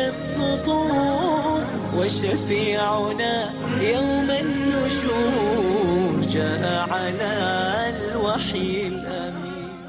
السطور وشفيعنا يوم النشور جاء على الوحي الأمين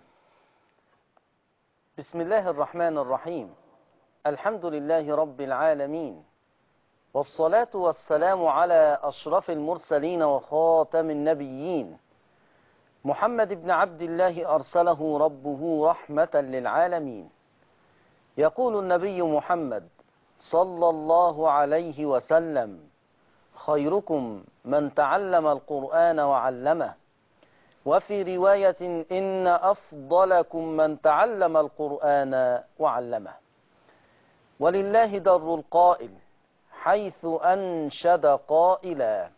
بسم الله الرحمن الرحيم الحمد لله رب العالمين والصلاة والسلام على أشرف المرسلين وخاتم النبيين محمد بن عبد الله أرسله ربه رحمة للعالمين يقول النبي محمد صلى الله عليه وسلم خيركم من تعلم القرآن وعلمه وفي رواية إن أفضلكم من تعلم القرآن وعلمه ولله در القائل حيث أنشد قائلا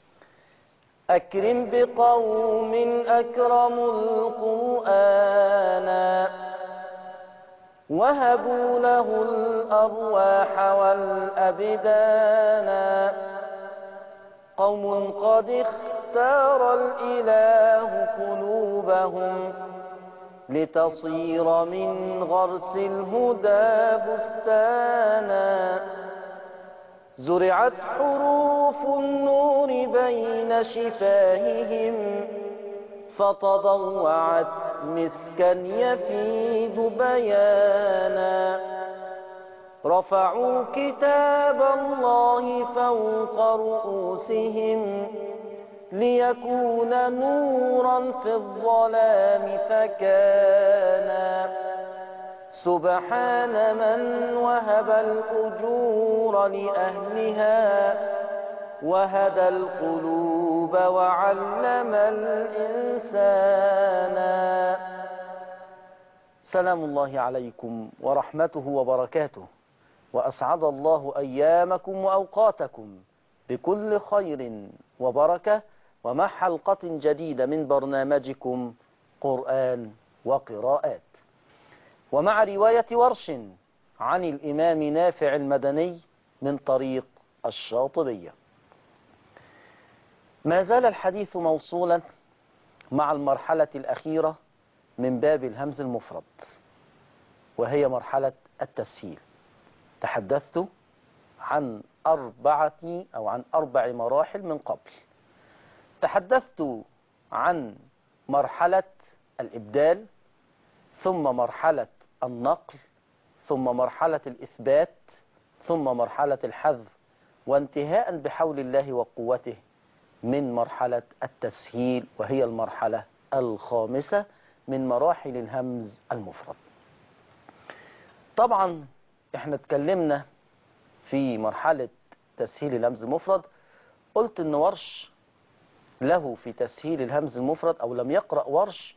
أكرم بقوم أكرموا القرآن وهبوا له الأرواح والأبدان قوم قد اختار الإله قلوبهم لتصير من غرس الهدى بستانا زرعت حروف النور بين شفاههم فتضوعت مسكا يفيد بيانا رفعوا كتاب الله فوق رؤوسهم ليكون نورا في الظلام فكانا سبحان من وهب الأجور لأهلها وهدى القلوب وعلم الإنسان سلام الله عليكم ورحمته وبركاته وأسعد الله أيامكم وأوقاتكم بكل خير وبركة ومع حلقة جديدة من برنامجكم قرآن وقراءات ومع رواية ورش عن الإمام نافع المدني من طريق الشاطبية ما زال الحديث موصولا مع المرحلة الأخيرة من باب الهمز المفرد وهي مرحلة التسهيل تحدثت عن أربعة أو عن أربع مراحل من قبل تحدثت عن مرحلة الإبدال ثم مرحلة النقل ثم مرحلة الإثبات ثم مرحلة الحذف وانتهاء بحول الله وقوته من مرحلة التسهيل وهي المرحلة الخامسة من مراحل الهمز المفرد طبعا احنا اتكلمنا في مرحلة تسهيل الهمز المفرد قلت ان ورش له في تسهيل الهمز المفرد او لم يقرأ ورش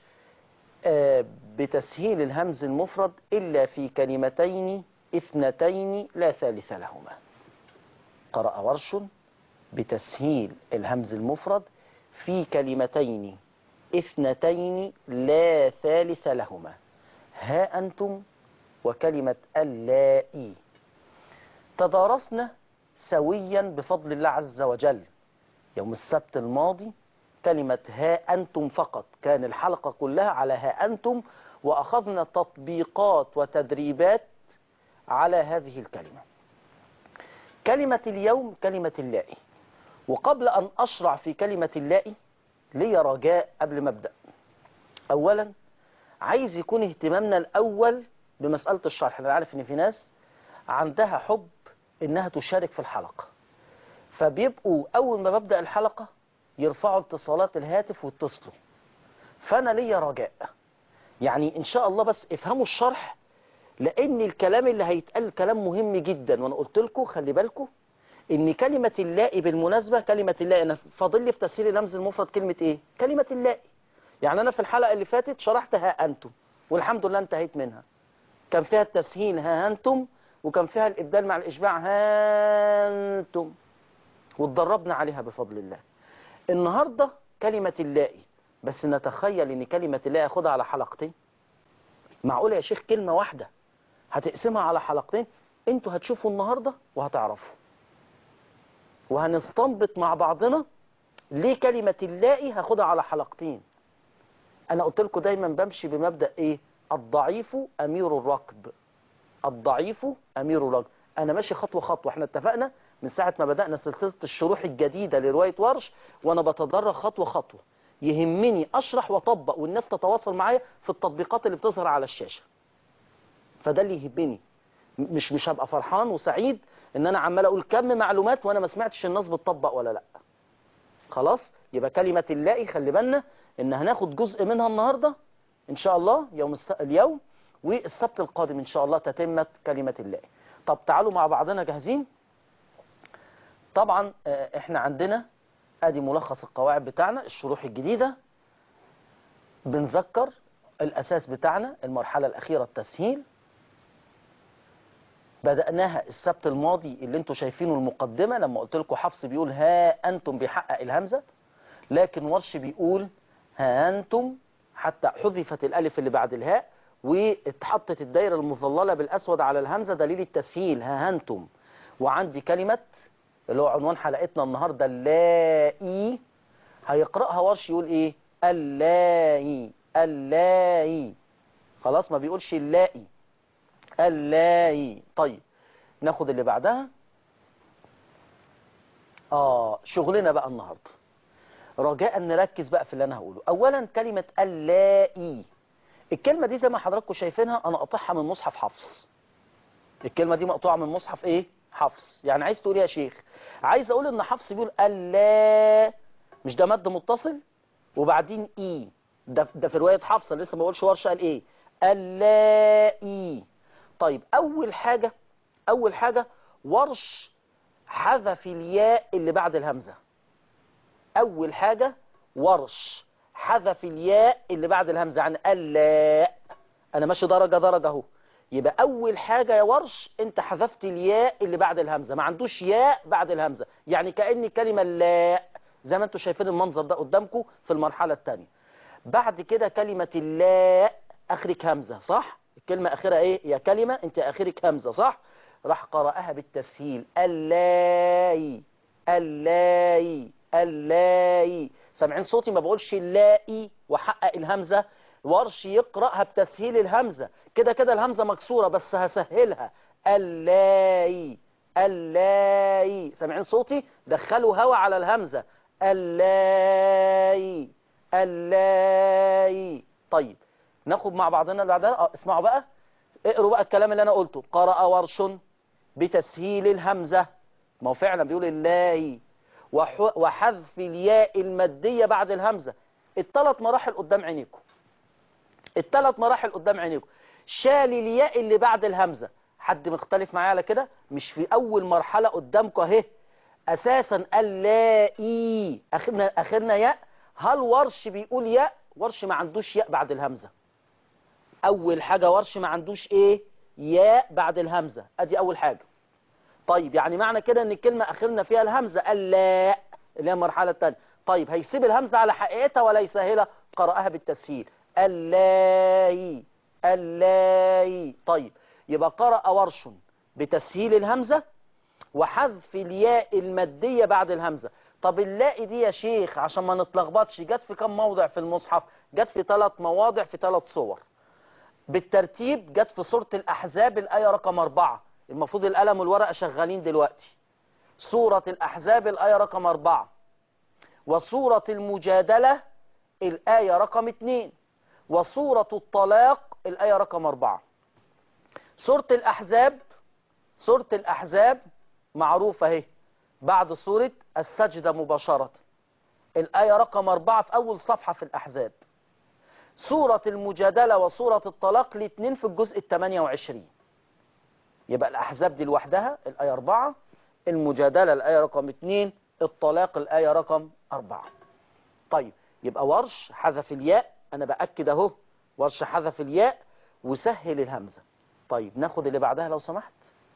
بتسهيل الهمز المفرد إلا في كلمتين اثنتين لا ثالث لهما قرأ ورش بتسهيل الهمز المفرد في كلمتين اثنتين لا ثالث لهما ها أنتم وكلمة اللائي تدارسنا سويا بفضل الله عز وجل يوم السبت الماضي كلمة ها أنتم فقط كان الحلقة كلها على ها أنتم وأخذنا تطبيقات وتدريبات على هذه الكلمة كلمة اليوم كلمة اللائي وقبل أن أشرع في كلمة اللائي لي رجاء قبل ما أبدأ أولا عايز يكون اهتمامنا الأول بمسألة الشرح أنا عارف إن في ناس عندها حب إنها تشارك في الحلقة فبيبقوا أول ما ببدأ الحلقة يرفعوا اتصالات الهاتف ويتصلوا فأنا ليا رجاء يعني إن شاء الله بس افهموا الشرح لأن الكلام اللي هيتقال كلام مهم جدا وأنا قلت لكم خلي بالكم إن كلمة اللائي بالمناسبة كلمة اللائي أنا فاضل لي في تسهيل اللمز المفرد كلمة إيه؟ كلمة اللائي يعني أنا في الحلقة اللي فاتت شرحت ها أنتم والحمد لله انتهيت منها كان فيها التسهيل ها أنتم وكان فيها الإبدال مع الإشباع ها أنتم واتدربنا عليها بفضل الله النهاردة كلمة اللائي بس نتخيل ان كلمة اللائي اخدها على حلقتين معقول يا شيخ كلمة واحدة هتقسمها على حلقتين انتوا هتشوفوا النهاردة وهتعرفوا وهنستنبط مع بعضنا ليه كلمة اللائي هاخدها على حلقتين انا قلت لكم دايما بمشي بمبدأ ايه الضعيف امير الركب الضعيف أمير الرجل أنا ماشي خطوة خطوة احنا اتفقنا من ساعة ما بدأنا سلسلة الشروح الجديدة لرواية ورش وأنا بتدرج خطوة خطوة يهمني أشرح وأطبق والناس تتواصل معايا في التطبيقات اللي بتظهر على الشاشة فده اللي يهمني مش مش هبقى فرحان وسعيد ان انا عمال اقول كم معلومات وانا ما سمعتش الناس بتطبق ولا لا خلاص يبقى كلمة اللاقي خلي بالنا ان هناخد جزء منها النهاردة ان شاء الله يوم الس... اليوم والسبت القادم ان شاء الله تتمة كلمة اللاقي طب تعالوا مع بعضنا جاهزين طبعا آه، احنا عندنا ادي ملخص القواعد بتاعنا الشروح الجديدة بنذكر الاساس بتاعنا المرحلة الاخيرة التسهيل بدأناها السبت الماضي اللي انتوا شايفينه المقدمة لما قلت لكم حفص بيقول ها أنتم بيحقق الهمزة لكن ورش بيقول ها أنتم حتى حذفت الألف اللي بعد الهاء واتحطت الدايرة المظللة بالأسود على الهمزة دليل التسهيل ها أنتم وعندي كلمة اللي هو عنوان حلقتنا النهاردة اللائي هيقرأها ورش يقول ايه اللائي اللائي خلاص ما بيقولش اللائي اللائي طيب ناخد اللي بعدها اه شغلنا بقى النهارده رجاء نركز بقى في اللي انا هقوله اولا كلمة اللائي الكلمة دي زي ما حضراتكم شايفينها انا قاطعها من مصحف حفص الكلمة دي مقطوعة من مصحف ايه حفص يعني عايز تقول إيه يا شيخ عايز اقول ان حفص بيقول اللا مش ده مد متصل وبعدين اي ده ده في رواية حفص أنا لسه ما بقولش ورشه قال ايه اللائي طيب اول حاجة اول حاجة ورش حذف الياء اللي بعد الهمزة اول حاجة ورش حذف الياء اللي بعد الهمزة عن اللاء انا ماشي درجة درجة اهو يبقى اول حاجة يا ورش انت حذفت الياء اللي بعد الهمزة ما عندوش ياء بعد الهمزة يعني كأن كلمة لاء زي ما انتم شايفين المنظر ده قدامكم في المرحلة الثانية بعد كده كلمة اللاء اخرك همزة صح الكلمة اخرها ايه يا كلمة انت اخرك همزة صح راح قرأها بالتسهيل اللاي اللاي اللاي سامعين صوتي ما بقولش اللاي وحقق الهمزة ورش يقرأها بتسهيل الهمزة كده كده الهمزة مكسورة بس هسهلها اللاي اللاي سامعين صوتي دخلوا هوا على الهمزة اللاي اللاي طيب ناخد مع بعضنا اللي بعدها اه اسمعوا بقى اقروا بقى الكلام اللي انا قلته قرأ ورش بتسهيل الهمزة ما هو فعلا بيقول اللاي وح- وحذف الياء المادية بعد الهمزة الثلاث مراحل قدام عينيكم الثلاث مراحل قدام عينيكم شال الياء اللي بعد الهمزة حد مختلف معايا على كده مش في اول مرحلة قدامكم اهي اساسا اللاي اخرنا اخرنا ياء هل ورش بيقول ياء ورش ما عندوش ياء بعد الهمزة اول حاجة ورش ما عندوش ايه ياء بعد الهمزة ادي اول حاجة طيب يعني معنى كده ان الكلمة اخرنا فيها الهمزة اللاء اللي هي المرحلة الثانية طيب هيسيب الهمزة على حقيقتها ولا يسهلها قرأها بالتسهيل اللاي اللاي طيب يبقى قرأ ورش بتسهيل الهمزة وحذف الياء المادية بعد الهمزة طب اللاء دي يا شيخ عشان ما نتلخبطش جت في كم موضع في المصحف جت في ثلاث مواضع في ثلاث صور بالترتيب جت في سورة الأحزاب الآية رقم أربعة المفروض القلم والورقة شغالين دلوقتي سورة الأحزاب الآية رقم أربعة وسورة المجادلة الآية رقم اتنين وسورة الطلاق الآية رقم أربعة سورة الأحزاب سورة الأحزاب معروفة اهي بعد سورة السجدة مباشرة الآية رقم أربعة في أول صفحة في الأحزاب سورة المجادلة وسورة الطلاق الاثنين في الجزء الثمانية وعشرين يبقى الأحزاب دي لوحدها الآية أربعة المجادلة الآية رقم اتنين الطلاق الآية رقم أربعة طيب يبقى ورش حذف الياء أنا بأكد أهو ورش حذف الياء وسهل الهمزة طيب ناخد اللي بعدها لو سمحت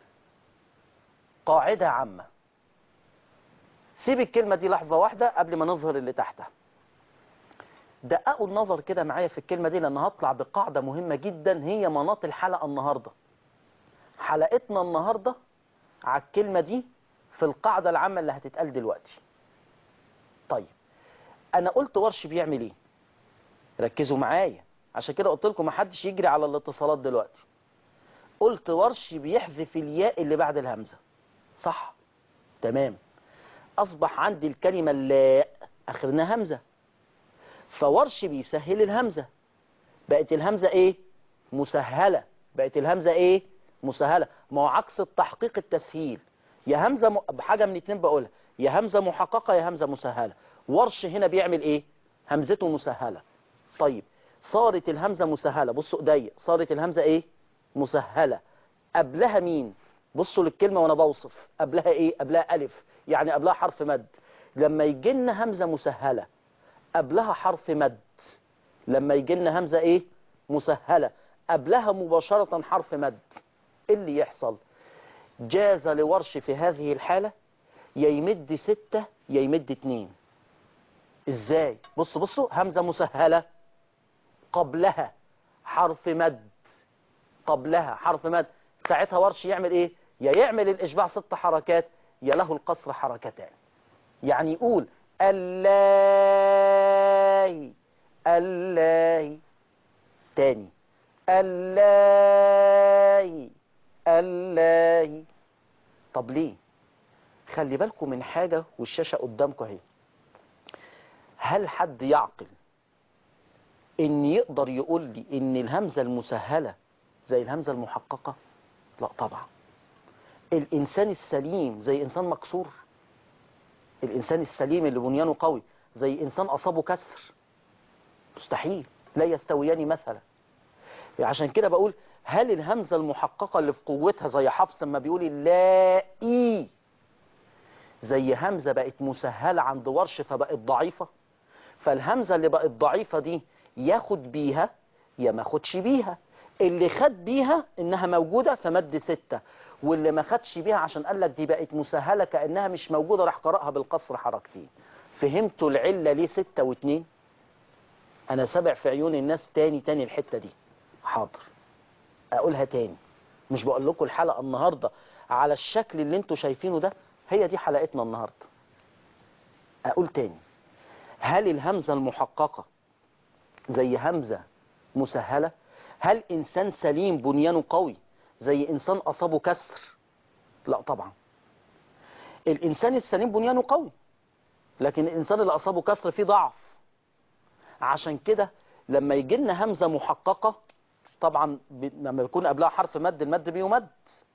قاعدة عامة سيب الكلمة دي لحظة واحدة قبل ما نظهر اللي تحتها دققوا النظر كده معايا في الكلمة دي لأن هطلع بقاعدة مهمة جدا هي مناط الحلقة النهاردة حلقتنا النهاردة على الكلمة دي في القاعدة العامة اللي هتتقال دلوقتي طيب أنا قلت ورش بيعمل إيه ركزوا معايا عشان كده قلت لكم محدش يجري على الاتصالات دلوقتي قلت ورش بيحذف الياء اللي بعد الهمزة صح تمام أصبح عندي الكلمة اللاء آخرنا همزة فورش بيسهل الهمزة بقت الهمزة إيه مسهلة بقت الهمزة إيه مسهلة ما هو عكس التحقيق التسهيل يا همزة م... بحاجة من اتنين بقولها يا همزة محققة يا همزة مسهلة ورش هنا بيعمل إيه همزته مسهلة طيب صارت الهمزة مسهلة بصوا ايديا صارت الهمزة ايه مسهلة قبلها مين بصوا للكلمة وانا بوصف قبلها ايه قبلها الف يعني قبلها حرف مد لما يجي لنا همزة مسهلة قبلها حرف مد لما يجي لنا همزة ايه مسهلة قبلها مباشرة حرف مد إيه اللي يحصل جاز لورش في هذه الحالة يا يمد ستة يا يمد اتنين ازاي بصوا بصوا همزة مسهلة قبلها حرف مد قبلها حرف مد ساعتها ورش يعمل ايه يا يعمل الاشباع ست حركات يا له القصر حركتان يعني يقول الله الله تاني الله الله طب ليه خلي بالكم من حاجة والشاشة قدامكم اهي هل حد يعقل ان يقدر يقول لي ان الهمزة المسهلة زي الهمزة المحققة لا طبعا الانسان السليم زي انسان مكسور الانسان السليم اللي بنيانه قوي زي انسان اصابه كسر مستحيل لا يستويان مثلا عشان كده بقول هل الهمزة المحققة اللي في قوتها زي حفص لما بيقول اللائي زي همزة بقت مسهلة عند ورش فبقت ضعيفة فالهمزة اللي بقت ضعيفة دي ياخد بيها يا ما خدش بيها اللي خد بيها انها موجودة فمد ستة واللي ما خدش بيها عشان قال لك دي بقت مسهلة كأنها مش موجودة راح قرأها بالقصر حركتين فهمتوا العلة ليه ستة واتنين انا سبع في عيون الناس تاني تاني الحتة دي حاضر اقولها تاني مش بقول لكم الحلقة النهاردة على الشكل اللي انتوا شايفينه ده هي دي حلقتنا النهاردة اقول تاني هل الهمزة المحققة زي همزة مسهلة هل إنسان سليم بنيانه قوي زي إنسان أصابه كسر لا طبعا الإنسان السليم بنيانه قوي لكن الإنسان اللي أصابه كسر فيه ضعف عشان كده لما يجي لنا همزة محققة طبعا ب... لما يكون قبلها حرف مد المد بيمد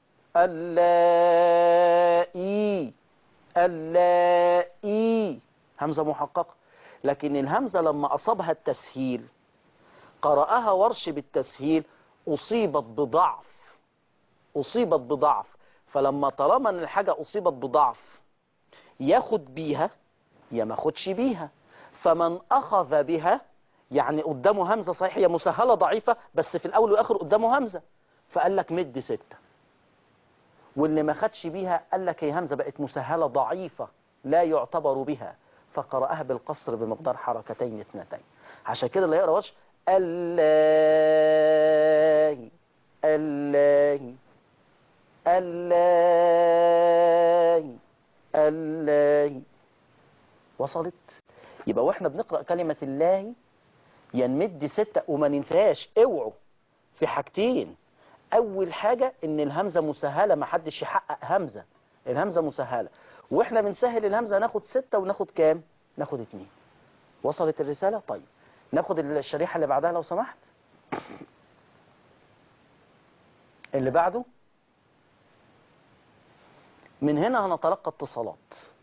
اللائي اللائي همزة محققة لكن الهمزة لما أصابها التسهيل قرأها ورش بالتسهيل أصيبت بضعف أصيبت بضعف فلما طالما أن الحاجة أصيبت بضعف ياخد بيها يا ما خدش بيها فمن أخذ بها يعني قدامه همزة صحيح هي مسهلة ضعيفة بس في الأول والآخر قدامه همزة فقال لك مد ستة واللي ما خدش بيها قال لك هي همزة بقت مسهلة ضعيفة لا يعتبر بها فقرأها بالقصر بمقدار حركتين اثنتين عشان كده اللي يقرأ وش الله الله الله الله وصلت يبقى واحنا بنقرأ كلمة الله ينمد ستة وما ننساش اوعوا في حاجتين اول حاجة ان الهمزة مسهلة ما حدش يحقق همزة الهمزة مسهلة واحنا بنسهل الهمزة ناخد ستة وناخد كام ناخد اتنين وصلت الرسالة طيب ناخد الشريحة اللي بعدها لو سمحت اللي بعده من هنا هنتلقى اتصالات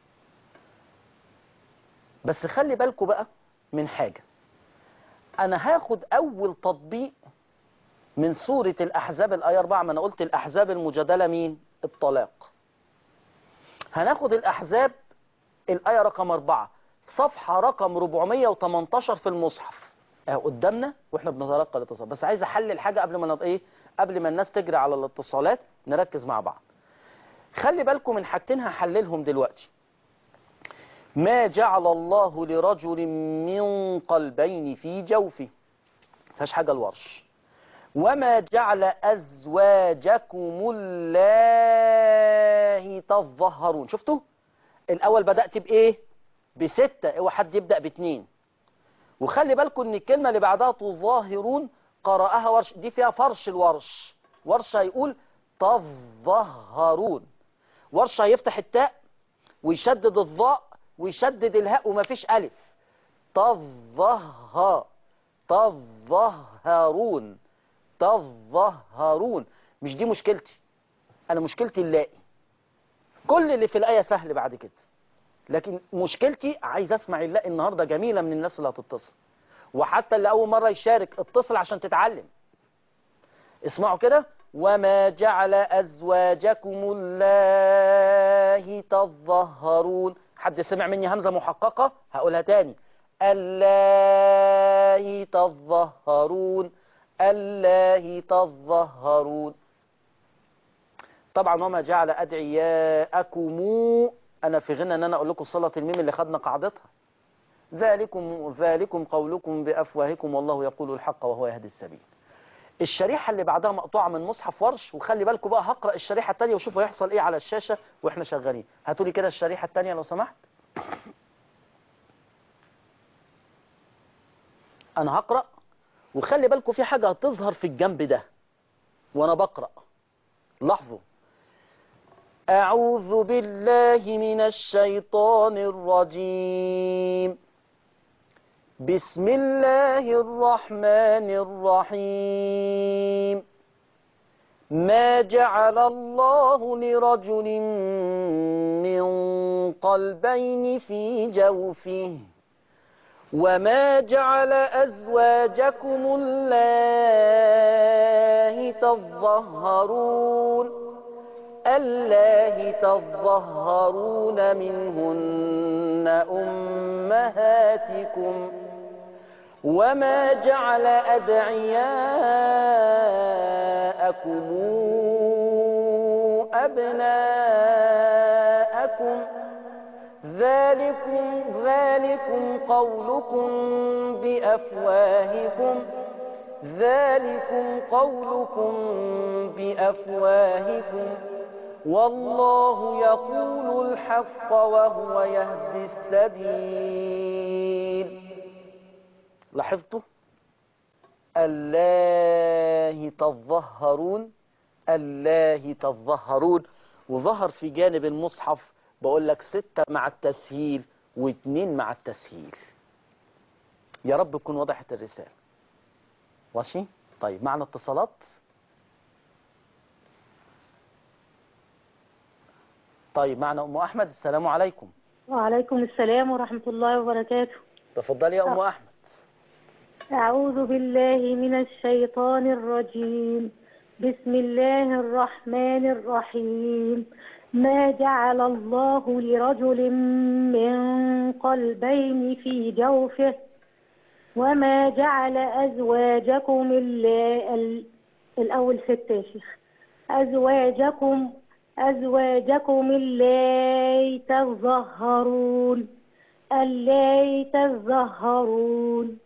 بس خلي بالكم بقى من حاجة انا هاخد اول تطبيق من سورة الاحزاب الايه 4 ما انا قلت الاحزاب المجادلة مين الطلاق هناخد الاحزاب الايه رقم 4 صفحة رقم 418 في المصحف اهو قدامنا واحنا بنتلقى الاتصال بس عايز احلل حاجة قبل ما نط... ايه قبل ما الناس تجري على الاتصالات نركز مع بعض خلي بالكم من حاجتين هحللهم دلوقتي ما جعل الله لرجل من قلبين في جوفه فيهاش حاجة الورش وما جعل أزواجكم الله تظهرون شفتوا الأول بدأت بإيه بستة اوعى حد يبدأ باتنين وخلي بالكم ان الكلمة اللي بعدها تظاهرون قرأها ورش دي فيها فرش الورش ورش هيقول تظهرون ورش هيفتح التاء ويشدد الظاء ويشدد الهاء ومفيش ألف تظهر تظهرون تظهرون مش دي مشكلتي أنا مشكلتي اللاقي كل اللي في الآية سهل بعد كده لكن مشكلتي عايز أسمع اللاقي النهاردة جميلة من الناس اللي هتتصل وحتى اللي أول مرة يشارك اتصل عشان تتعلم اسمعوا كده وما جعل أزواجكم الله تظهرون حد سمع مني همزة محققة هقولها تاني الله تظهرون الله تظهرون طبعا وما جعل أدعياءكم أنا في غنى أن أنا أقول لكم صلاة الميم اللي خدنا قاعدتها ذلكم ذلكم قولكم بأفواهكم والله يقول الحق وهو يهدي السبيل الشريحة اللي بعدها مقطوعة من مصحف ورش وخلي بالكم بقى هقرأ الشريحة التانية وشوفوا هيحصل ايه على الشاشة واحنا شغالين هاتوا لي كده الشريحة التانية لو سمحت انا هقرأ وخلي بالكم في حاجة هتظهر في الجنب ده وانا بقرأ لاحظوا أعوذ بالله من الشيطان الرجيم بسم الله الرحمن الرحيم ما جعل الله لرجل من قلبين في جوفه وما جعل أزواجكم الله تظهرون الله تظهرون منهن أمهاتكم وما جعل أدعياءكم أبناءكم ذلكم ذلكم قولكم بأفواهكم ذلكم قولكم بأفواهكم والله يقول الحق وهو يهدي السبيل لاحظتوا الله تظهرون الله تظهرون وظهر في جانب المصحف بقول لك ستة مع التسهيل واثنين مع التسهيل يا رب تكون وضحت الرسالة ماشي طيب معنا اتصالات طيب معنا أم أحمد السلام عليكم وعليكم السلام ورحمة الله وبركاته تفضلي يا أم أحمد أعوذ بالله من الشيطان الرجيم بسم الله الرحمن الرحيم ما جعل الله لرجل من قلبين في جوفه وما جعل أزواجكم اللا- ال- الأول ستة يا شيخ أزواجكم أزواجكم اللاتي تظهرون اللاتي تظهرون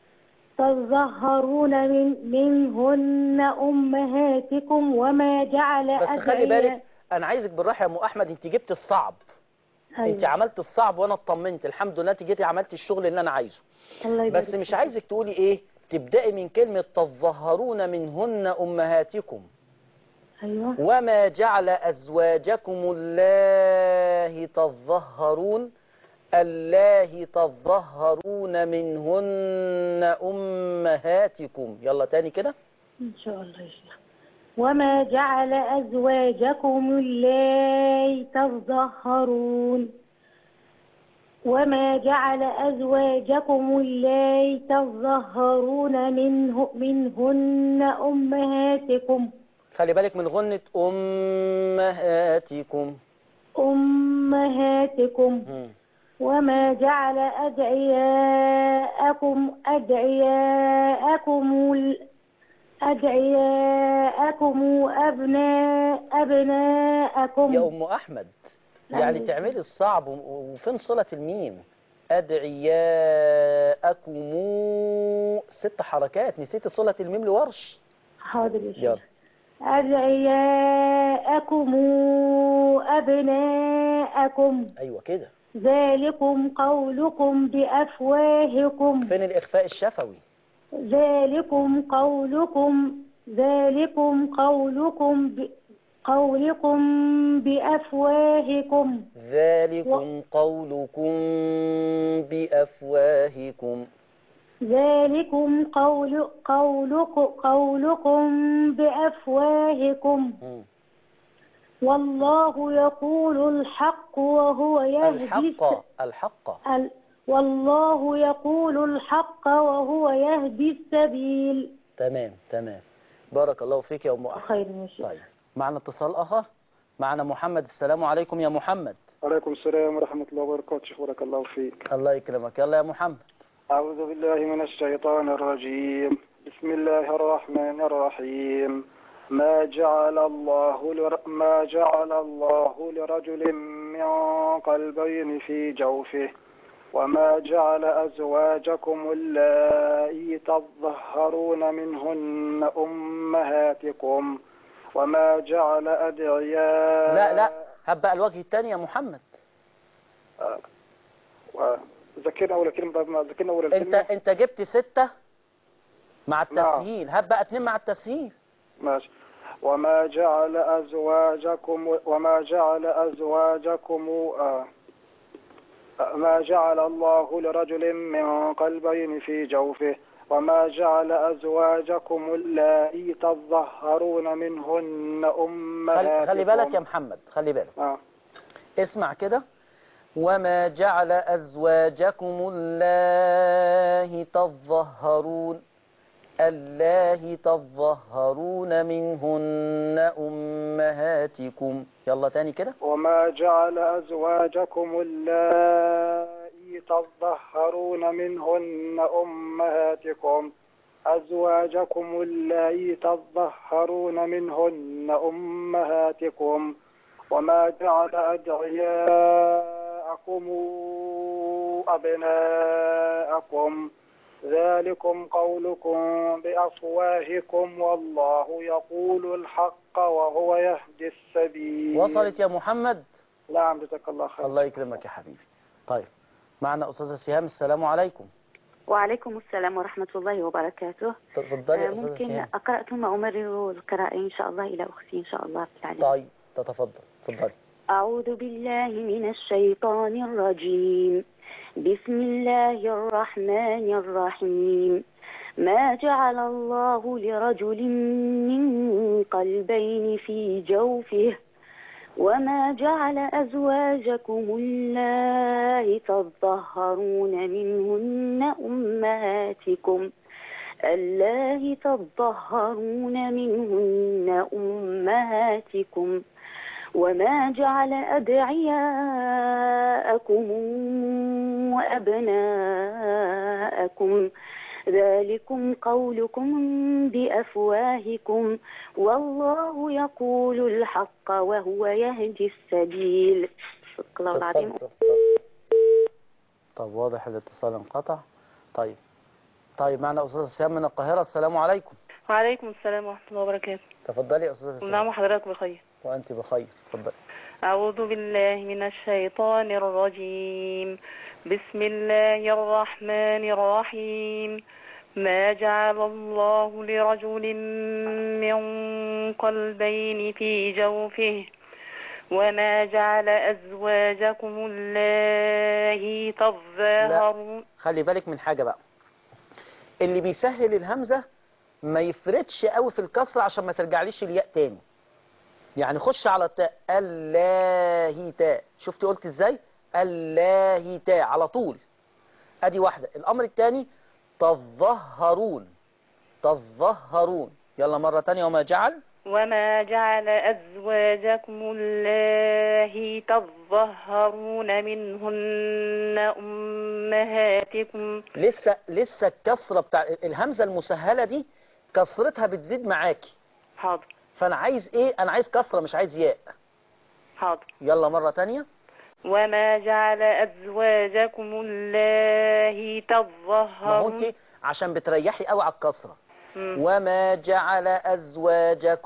تظهرون من منهن أمهاتكم وما جعل بس خلي بالك أنا عايزك بالراحة يا أم أحمد أنت جبت الصعب أيوة. أنت عملت الصعب وأنا اطمنت الحمد لله أنت جيتي عملت الشغل اللي أنا عايزه الله يبارك بس مش فيك. عايزك تقولي إيه تبدأي من كلمة تظهرون منهن أمهاتكم أيوة وما جعل أزواجكم الله تظهرون الله تظهرون منهن أمهاتكم يلا تاني كده إن شاء الله يا شيخ وما جعل أزواجكم اللاتي تظهرون وما جعل أزواجكم اللاتي تظهرون منه منهن أمهاتكم خلي بالك من غنة أمهاتكم أمهاتكم مم. وما جعل أدعياءكم أدعياءكم ال- أدعياءكم أبناء أبناءكم يا أم أحمد يعني أيوة. تعملي الصعب و- وفين صلة الميم أدعياءكم ست حركات نسيت صلة الميم لورش حاضر يا يلا شيخ أدعياءكم أبناءكم أيوة كده ذلكم قولكم بأفواهكم فين الإخفاء الشفوي ذلكم قولكم ذلكم قولكم ب... قولكم بأفواهكم ذلكم قولكم بأفواهكم ذلكم قول قولك قولكم بأفواهكم مم. والله يقول الحق وهو يهدي الحق الحق ال... والله يقول الحق وهو يهدي السبيل تمام تمام بارك الله فيك يا أم أحمد خير يا شيخ طيب معنا اتصال آخر معنا محمد السلام عليكم يا محمد وعليكم السلام ورحمة الله وبركاته شيخ بارك الله فيك الله يكرمك يلا يا محمد أعوذ بالله من الشيطان الرجيم بسم الله الرحمن الرحيم ما جعل الله لر... ما جعل الله لرجل من قلبين في جوفه وما جعل أزواجكم اللائي تظهرون منهن أمهاتكم وما جعل أدعياء لا لا هبقى الوجه الثاني يا محمد ذكرنا أول كلمة ما ذكرنا أول انت الكلمة انت جبت ستة مع التسهيل هبقى اتنين مع التسهيل ماشي وما جعل أزواجكم وما جعل أزواجكم آه ما جعل الله لرجل من قلبين في جوفه وما جعل أزواجكم اللائي تظهرون منهن أمهاتكم خلي, خلي بالك يا محمد خلي بالك آه. اسمع كده وما جعل أزواجكم الله تظهرون الله تظهرون منهن أمهاتكم يلا تاني كده وما جعل أزواجكم اللائي تظهرون منهن أمهاتكم أزواجكم اللائي تظهرون منهن أمهاتكم وما جعل أدعياءكم أبناءكم ذلكم قولكم بأفواهكم والله يقول الحق وهو يهدي السبيل وصلت يا محمد نعم جزاك الله خير الله يكرمك يا حبيبي طيب معنا أستاذة سهام السلام عليكم وعليكم السلام ورحمة الله وبركاته تفضلي يا آه، أستاذة ممكن سهام أقرأ ثم أمرر القراءة إن شاء الله إلى أختي إن شاء الله في التعليم طيب تتفضل تفضلي أعوذ بالله من الشيطان الرجيم بسم الله الرحمن الرحيم ما جعل الله لرجل من قلبين في جوفه وما جعل أزواجكم اللائي تظهرون منهن أمهاتكم الله تظهرون منهن أمهاتكم وما جعل أدعياءكم وأبناءكم ذلكم قولكم بأفواهكم والله يقول الحق وهو يهدي السبيل صدق الله العظيم تفضل. طب واضح الاتصال انقطع طيب طيب معنا أستاذة سهام من القاهرة السلام عليكم وعليكم السلام ورحمة الله وبركاته تفضلي يا أستاذة سهام نعم حضرتك بخير وأنت بخير تفضلي أعوذ بالله من الشيطان الرجيم بسم الله الرحمن الرحيم ما جعل الله لرجل من قلبين في جوفه وما جعل أزواجكم اللائي تظاهرون خلي بالك من حاجة بقى اللي بيسهل الهمزة ما يفردش قوي في الكسرة عشان ما ترجعليش الياء تاني يعني خش على التاء الله تاء شفتي قلت ازاي الله تاء على طول ادي واحدة الامر الثاني تظهرون تظهرون يلا مرة تانية وما جعل وما جعل أزواجكم اللائي تظهرون منهن أمهاتكم لسه لسه الكسرة بتاع الهمزة المسهلة دي كسرتها بتزيد معاكي حاضر فانا عايز ايه انا عايز كسرة مش عايز ياء حاضر يلا مرة تانية وما جعل أزواجكم اللائي ما هو تظهرون انت عشان بتريحي قوي على الكسرة مم. وما جعل أزواجكم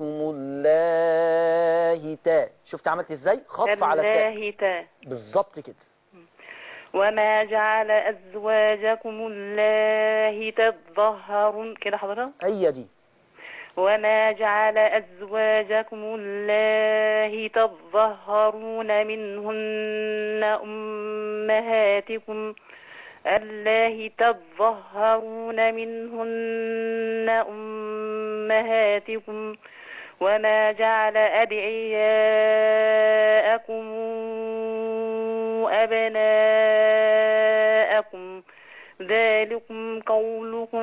الله تاء شفت عملت ازاي خف على التاء الله تا بالظبط كده وما جعل أزواجكم اللائي تظهرون كده حضرتك هي دي وما جعل أزواجكم الله تظهرون منهن أمهاتكم الله تظهرون منهن أمهاتكم وما جعل أدعياءكم أبناءكم ذلكم قولكم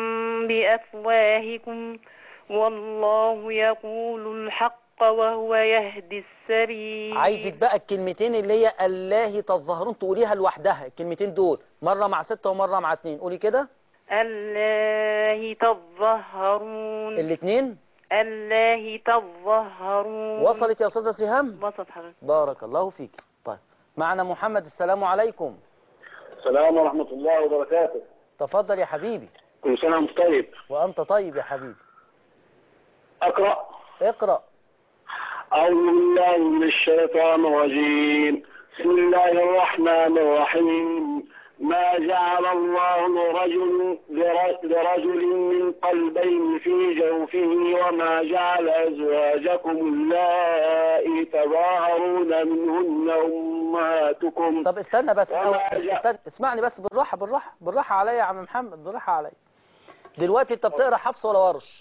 بأفواهكم والله يقول الحق وهو يهدي السبيل عايزك بقى الكلمتين اللي هي الله تظهرون تقوليها لوحدها الكلمتين دول مرة مع ستة ومرة مع اتنين قولي كده الله تظهرون الاتنين الله تظهرون وصلت يا أستاذة سهام وصلت حضرتك بارك الله فيك طيب معنا محمد السلام عليكم السلام ورحمة الله وبركاته تفضل يا حبيبي كل سنة وانت طيب وأنت طيب يا حبيبي أقرأ اقرأ أعوذ بالله من الشيطان الرجيم بسم الله الرحمن الرحيم ما جعل الله لرجل لر- لرجل من قلبين في جوفه وما جعل أزواجكم اللائي تظاهرون منهن أمهاتكم طب استنى بس أو وما جاء- استنى اسمعني بس بالراحة بالراحة بالراحة عليا يا عم محمد بالراحة عليا دلوقتي انت بتقرا حفص ولا ورش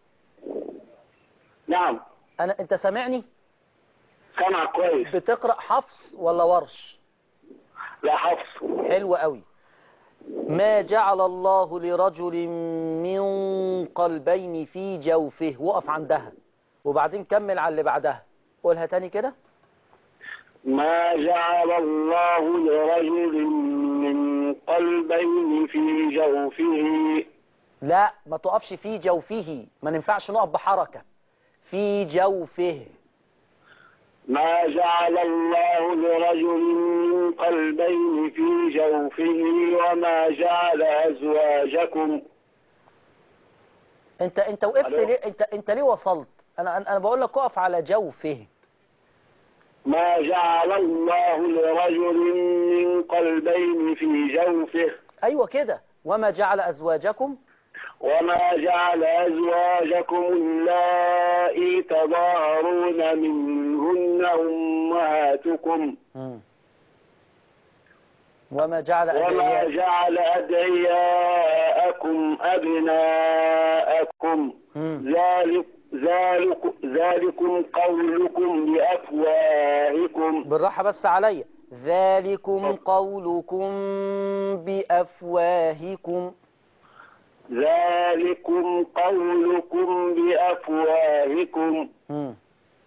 نعم انا انت سامعني سمع كويس بتقرا حفص ولا ورش لا حفص حلو قوي ما جعل الله لرجل من قلبين في جوفه وقف عندها وبعدين كمل على اللي بعدها قولها تاني كده ما جعل الله لرجل من قلبين في جوفه لا ما تقفش في جوفه ما ننفعش نقف بحركة في جوفه ما جعل الله لرجل من قلبين في جوفه وما جعل أزواجكم انت انت وقفت ألو؟ ليه انت انت ليه وصلت انا انا أنا بقول لك اقف على جوفه ما جعل الله لرجل من قلبين في جوفه ايوه كده وما جعل ازواجكم وما جعل أزواجكم اللائي تظاهرون منهن أمهاتكم مم. وما جعل وما أدعياء جعل أدعياءكم أبناءكم مم. ذلك ذلك ذلكم قولكم بأفواهكم بالراحة بس عليا ذلكم قولكم بأفواهكم ذلكم قولكم بأفواهكم مم.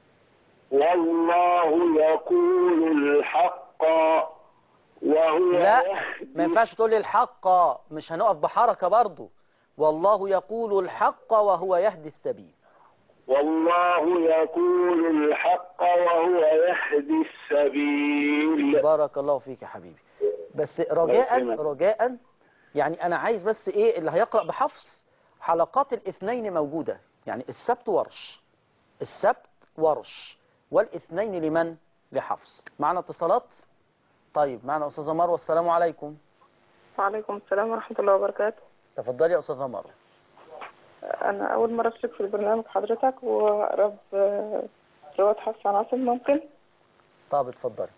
والله يقول الحق وهو لا يهدي ما ينفعش تقول لي الحق مش هنقف بحركة برضو والله يقول الحق وهو يهدي السبيل والله يقول الحق وهو يهدي السبيل بارك الله فيك يا حبيبي بس رجاء يسلمك. رجاء يعني انا عايز بس ايه اللي هيقرأ بحفص حلقات الاثنين موجودة يعني السبت ورش السبت ورش والاثنين لمن لحفص معنا اتصالات طيب معنا استاذه مروه السلام عليكم وعليكم السلام ورحمة الله وبركاته تفضلي يا استاذه مروه أنا أول مرة أشترك في البرنامج حضرتك وأقرب آه، رواية حفص عن عاصم ممكن طب اتفضلي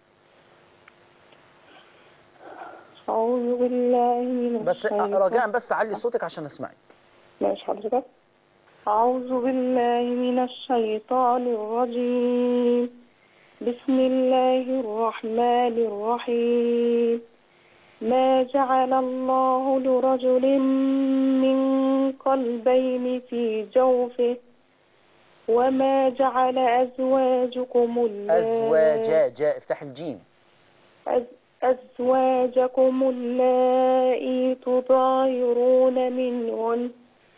أعوذ بالله من بس الشيطان رجاء بس علي صوتك عشان اسمعي ماشي حضرتك أعوذ بالله من الشيطان الرجيم بسم الله الرحمن الرحيم ما جعل الله لرجل من قلبين في جوفه وما جعل أزواجكم اللاتي ازواج جاء افتح الجيم أز- أزواجكم اللائي تظاهرون منهن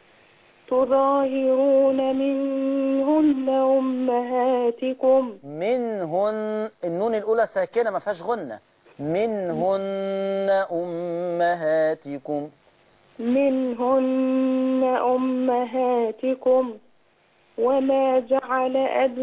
تظاهرون منهن أمهاتكم منهن النون الاولى ساكنه ما فيهاش غنه منهن امهاتكم منهن أمهاتكم وما جعل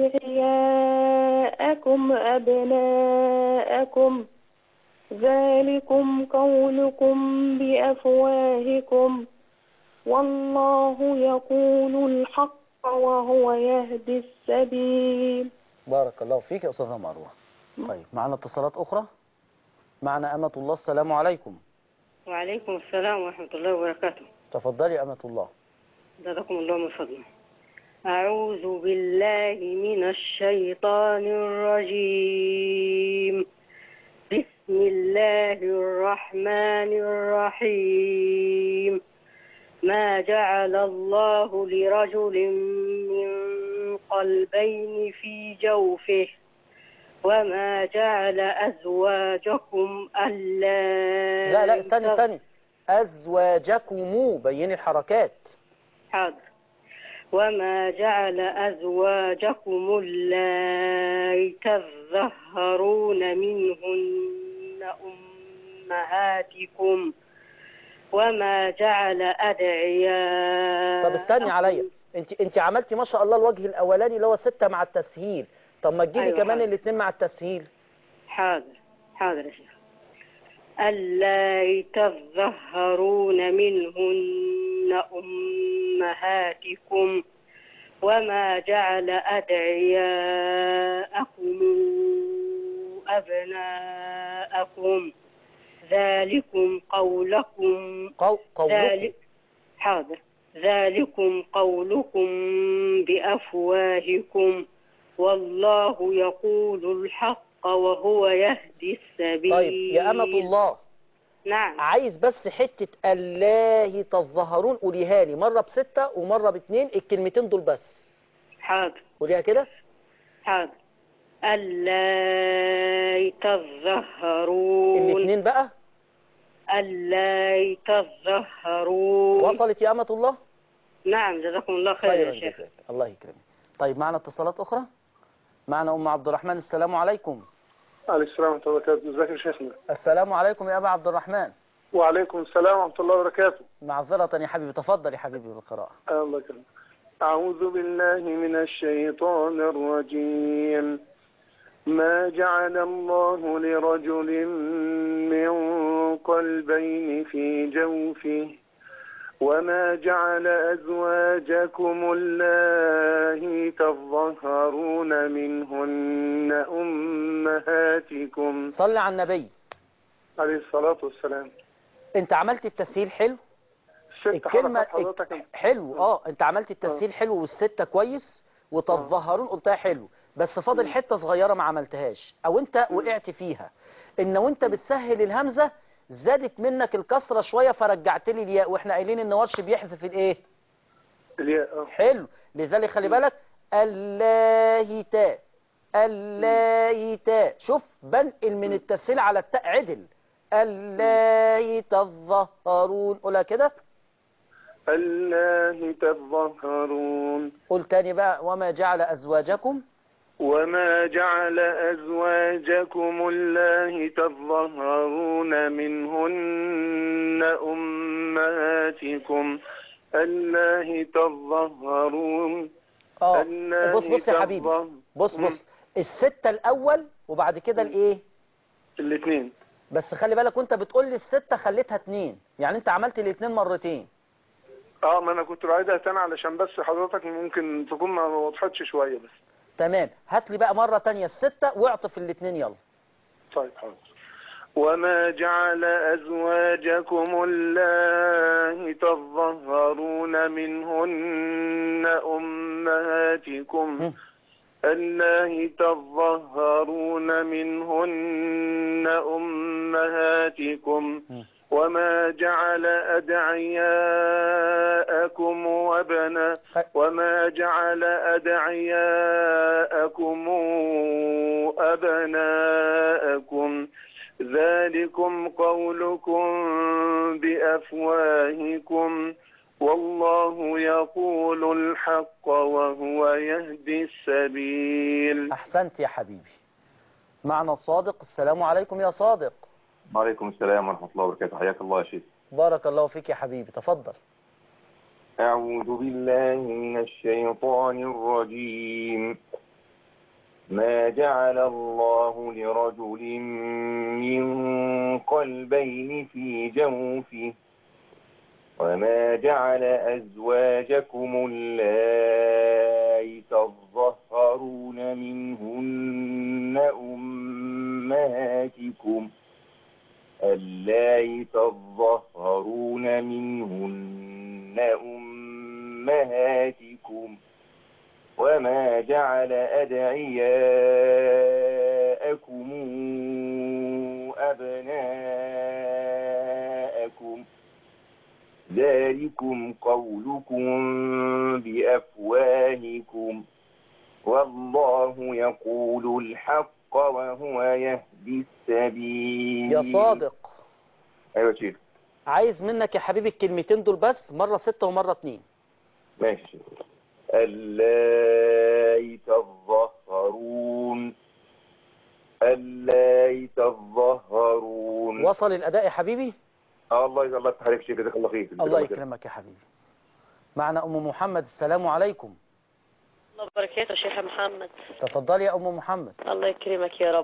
أدعياءكم أبناءكم ذلكم قولكم بأفواهكم والله يقول الحق وهو يهدي السبيل بارك الله فيك يا أستاذة مروة طيب معنا اتصالات أخرى معنا أمة الله السلام عليكم وعليكم السلام ورحمة الله وبركاته تفضلي أمة الله جزاكم الله من فضله أعوذ بالله من الشيطان الرجيم بسم الله الرحمن الرحيم ما جعل الله لرجل من قلبين في جوفه وما جعل أزواجكم اللاتي لا لا استني استني أزواجكم بيني الحركات حاضر وما جعل أزواجكم اللائي تظهرون منهن أمهاتكم وما جعل أدعياء طب استني عليا انت انت عملتي ما شاء الله الوجه الاولاني اللي هو ستة مع التسهيل طب ما تجيبي أيوة كمان حاضر. الاثنين مع التسهيل حاضر حاضر يا شيخ اللائي تظهرون منهن أمهاتكم وما جعل أدعياءكم أبناءكم ذلكم قولكم قو... قولكم ذلك حاضر ذلكم قولكم بأفواهكم والله يقول الحق وهو يهدي السبيل طيب يا أمة الله نعم عايز بس حتة الله تظهرون قوليها لي مرة بستة ومرة باتنين الكلمتين دول بس حاضر قوليها كده حاضر ألا تظهرون الاثنين بقى ألا تظهرون وصلت يا أمة الله نعم جزاكم الله خير خيرا يا شيخ جزاك الله يكرمك طيب معنا اتصالات أخرى معنا أم عبد الرحمن السلام عليكم عليكم السلام ورحمة الله وبركاته ازيك يا شيخنا السلام عليكم يا أبا عبد الرحمن وعليكم السلام ورحمة الله وبركاته معذرة يا حبيبي تفضل يا حبيبي بالقراءة الله يكرمك أعوذ بالله من الشيطان الرجيم ما جعل الله لرجل من قلبين في جوفه وما جعل أزواجكم اللائي تظهرون منهن أمهاتكم صلي على النبي عليه الصلاة والسلام انت عملت التسهيل حلو ست الكلمة حركات حضرتك حلو اه انت عملت التسهيل حلو والستة كويس وتظهرون قلتها حلو بس فاضل حتة صغيرة ما عملتهاش او انت وقعت فيها ان وانت بتسهل الهمزة زادت منك الكسرة شوية فرجعت لي الياء واحنا قايلين ان ورش بيحذف الايه الياء آه. حلو لذلك خلي بالك الله تاء الله تاء شوف بنقل من التسهيل على التاء عدل الله تظهرون قولها كده الله تظهرون قول تاني بقى وما جعل أزواجكم وما جعل أزواجكم الله تظهرون منهن أمهاتكم الله تظهرون اه الله بص بص يا حبيبي تظهر- بص مم. بص الستة الأول وبعد كده الإيه الاثنين بس خلي بالك وانت بتقول لي الستة خليتها اتنين يعني انت عملت الاتنين مرتين اه ما انا كنت بعيدها تاني علشان بس حضرتك ممكن تكون ما وضحتش شوية بس تمام هات لي بقى مرة تانية الستة واعطف الاتنين يلا طيب حاضر وما جعل أزواجكم الله تظهرون منهن أمهاتكم مم. الله تظهرون منهن أمهاتكم مم. وما جعل أدعياءكم وبنا وما جعل أدعياءكم أبناءكم ذلكم قولكم بأفواهكم والله يقول الحق وهو يهدي السبيل أحسنت يا حبيبي معنا صادق السلام عليكم يا صادق وعليكم السلام ورحمة الله وبركاته حياك الله يا شيخ بارك الله فيك يا حبيبي تفضل أعوذ بالله من الشيطان الرجيم ما جعل الله لرجل من قلبين في جوفه وما جعل أزواجكم اللائي تظهرون منهن أمهاتكم اللائي تظهرون منهن أمهاتكم وما جعل أدعياءكم أبناءكم ذلكم قولكم بأفواهكم والله يقول الحق وهو يهدي السبيل يا صادق أيوة شيخ عايز منك يا حبيبي الكلمتين دول بس مرة ستة ومرة اتنين ماشي اللائي تظهرون اللائي تظهرون وصل الأداء يا حبيبي آه الله الله يفتح عليك شيخ جزاك الله خير الله يكرمك يا حبيبي معنا أم محمد السلام عليكم الله وبركاته شيخ محمد تفضلي يا أم محمد الله يكرمك يا رب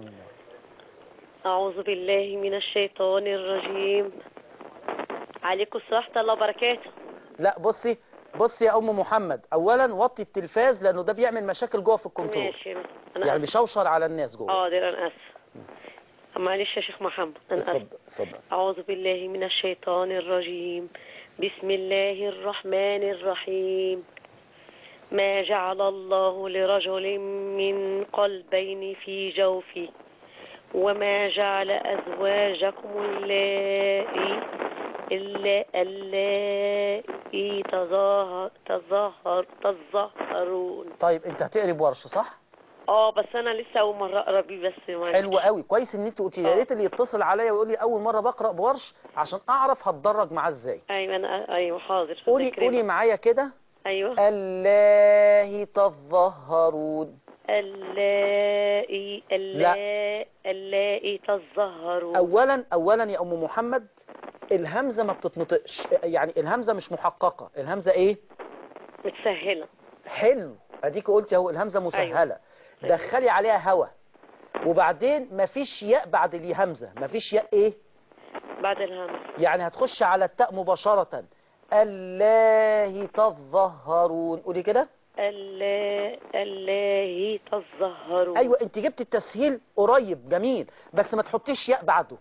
أعوذ بالله من الشيطان الرجيم عليكم الصحة الله وبركاته لا بصي بصي يا أم محمد أولا وطي التلفاز لأنه ده بيعمل مشاكل جوه في الكنترول ماشي يعني أنا آسف بيشوشر على الناس جوه حاضر أنا آسف معلش يا شيخ محمد أنا آسف اتفضل اتفضل أعوذ بالله من الشيطان الرجيم بسم الله الرحمن الرحيم ما جعل الله لرجل من قلبين في جوفه وما جعل أزواجكم اللائي إلا اللائي تظاهر تظاهر تظاهرون طيب أنت هتقري بورش صح؟ اه بس انا لسه اول مره اقرا بيه بس معلش. حلو قوي كويس ان انت قلتي يا ريت اللي يتصل عليا ويقول لي اول مره بقرا بورش عشان اعرف هتدرج معاه ازاي ايوه انا ايوه حاضر قولي ذكري. قولي معايا كده ايوه الله تظهرون اللائي اللائي اللائي تظهرون اولا اولا يا ام محمد الهمزه ما بتتنطقش يعني الهمزه مش محققه الهمزه ايه متسهله حلو اديك قلت اهو الهمزه مسهله دخلي عليها هوا وبعدين مفيش ياء بعد الهمزه مفيش ياء ايه بعد الهمس يعني هتخش على التاء مباشره الله تظهرون قولي كده اللا- اللائي تظهرون ايوه انت جبت التسهيل قريب جميل بس ما تحطيش ياء بعده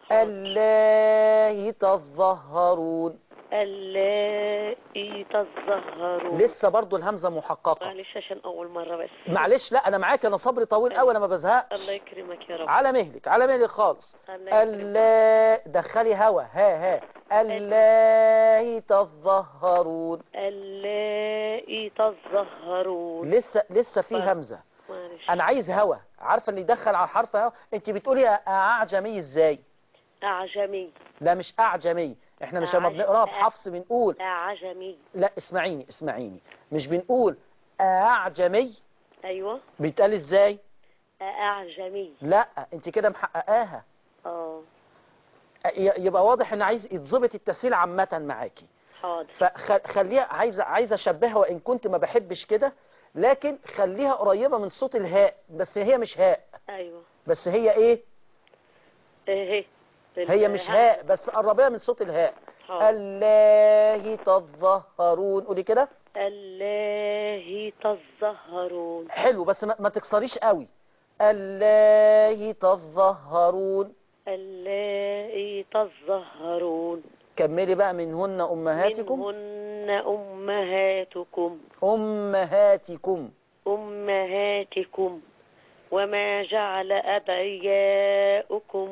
الله تظهرون اللائي تظهرون لسه برضو الهمزة محققة معلش عشان اول مره بس معلش لا انا معاك انا صبري طويل قوي انا ما بزهقش الله يكرمك يا رب على مهلك على مهلك خالص الله الله دخلي هوا ها ها الله تظهرون اللائي تظهرون لسه لسه في همزة معلش انا عايز هوا عارفه اللي يدخل على الحرف هوا انت بتقولي اعجمي ازاي اعجمي لا مش اعجمي احنا مش لما أعج- بنقراها بحفص بنقول اعجمي لا اسمعيني اسمعيني مش بنقول اعجمي ايوه بيتقال ازاي اعجمي لا انت كده محققاها اه ي- يبقى واضح ان عايز يتظبط التسهيل عامه معاكي حاضر فخليها عايزه عايزه اشبهها وان كنت ما بحبش كده لكن خليها قريبه من صوت الهاء بس هي مش هاء ايوه بس هي ايه ايه هي مش هاء بس قربيها من صوت الهاء حاضر. الله تظهرون قولي كده الله تظهرون حلو بس ما, ما تكسريش قوي الله تظهرون الله تظهرون كملي بقى منهن امهاتكم منهن أمهاتكم امهاتكم أمهاتكم وما جعل أدعياؤكم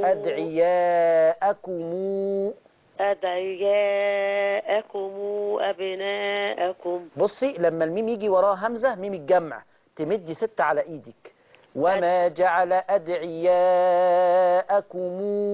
ادعياءكم أدعياءكم أبناءكم بصي لما الميم يجي وراه همزة ميم الجمع تمدي ستة على ايدك وما جعل أدعياءكم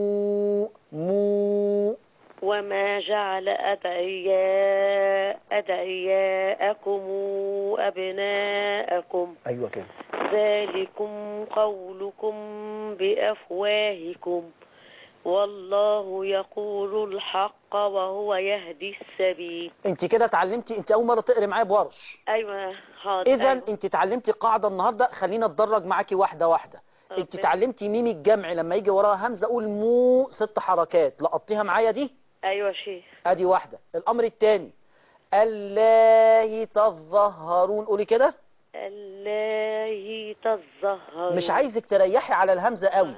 مو وما جعل أدعياء أدعياءكم أبناءكم أيوة كده ذلكم قولكم بأفواهكم والله يقول الحق وهو يهدي السبيل انت كده اتعلمتي انت اول مرة تقري معايا بورش أيوة حاضر اذا أيوة. انت اتعلمتي قاعدة النهاردة خلينا اتدرج معاكي واحدة واحدة انت ربنا- اتعلمتي ميم الجمع لما يجي وراها همزة اقول مو ست حركات لقطيها معايا دي ايوه يا شيخ ادي واحدة الامر الثاني الله تظهرون قولي كده الله تظهرون مش عايزك تريحي على الهمزة قوي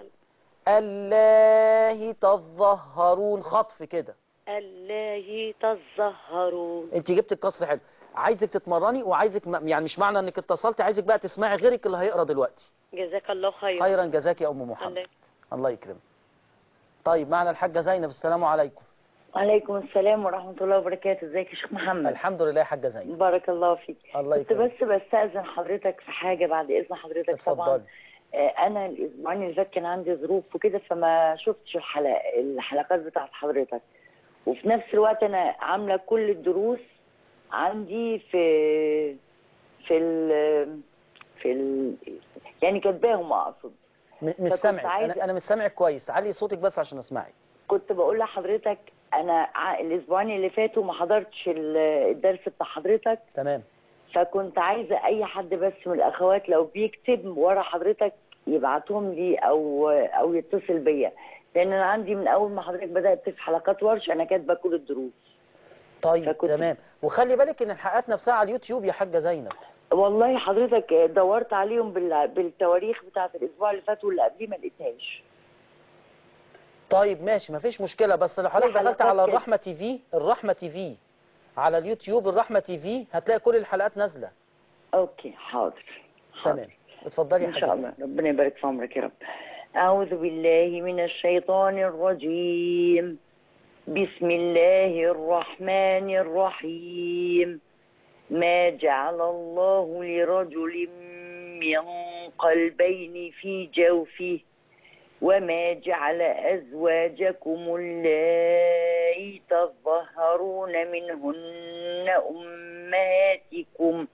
الله تظهرون خطف كده الله تظهرون انت جبت الكسر حلو عايزك تتمرني وعايزك م- يعني مش معنى انك اتصلتي عايزك بقى تسمعي غيرك اللي هيقرا دلوقتي جزاك الله خيرا خيرا جزاك يا ام محمد الله الله يكرمك طيب معنا الحاجة زينب السلام عليكم وعليكم السلام ورحمة الله وبركاته ازيك يا شيخ محمد الحمد لله يا حاجة زينب بارك الله فيك الله كنت يكرمك بس بستأذن حضرتك في حاجة بعد إذن حضرتك طبعا اتفضلي آه، أنا الأسبوعين اللي فات كان عندي ظروف وكده فما شفتش الحلقة الحلقات بتاعت حضرتك وفي نفس الوقت أنا عاملة كل الدروس عندي في في ال في ال يعني كاتباهم أقصد م- مش فكنت سامعك عايزة- انا انا مش سامعك كويس علي صوتك بس عشان اسمعك كنت بقول لحضرتك أنا ع- الأسبوعين اللي فاتوا ما حضرتش ال- الدرس بتاع حضرتك تمام فكنت عايزة أي حد بس من الأخوات لو بيكتب ورا حضرتك يبعتهم لي أو أو يتصل بيا لأن أنا عندي من أول ما حضرتك بدأت في حلقات ورش أنا كاتبة كل الدروس طيب فكنت- تمام وخلي بالك ان الحلقات نفسها على اليوتيوب يا حاجة زينب والله حضرتك دورت عليهم بال- بالتواريخ بتاعة الأسبوع اللي فات واللي قبليه ما لقيتهاش طيب ماشي مفيش مشكلة بس لو حضرتك الحلقات دخلت على كده. الرحمة تي في الرحمة تي في على اليوتيوب الرحمة تي في هتلاقي كل الحلقات نازلة أوكي حاضر حاضر تمام اتفضلي يا إن حاجة شاء الله ربنا يبارك في عمرك يا رب أعوذ بالله من الشيطان الرجيم بسم الله الرحمن الرحيم ما جعل الله لرجل من قلبين في جوفه وما جعل أزواجكم اللائي تظهرون منهن أمهاتكم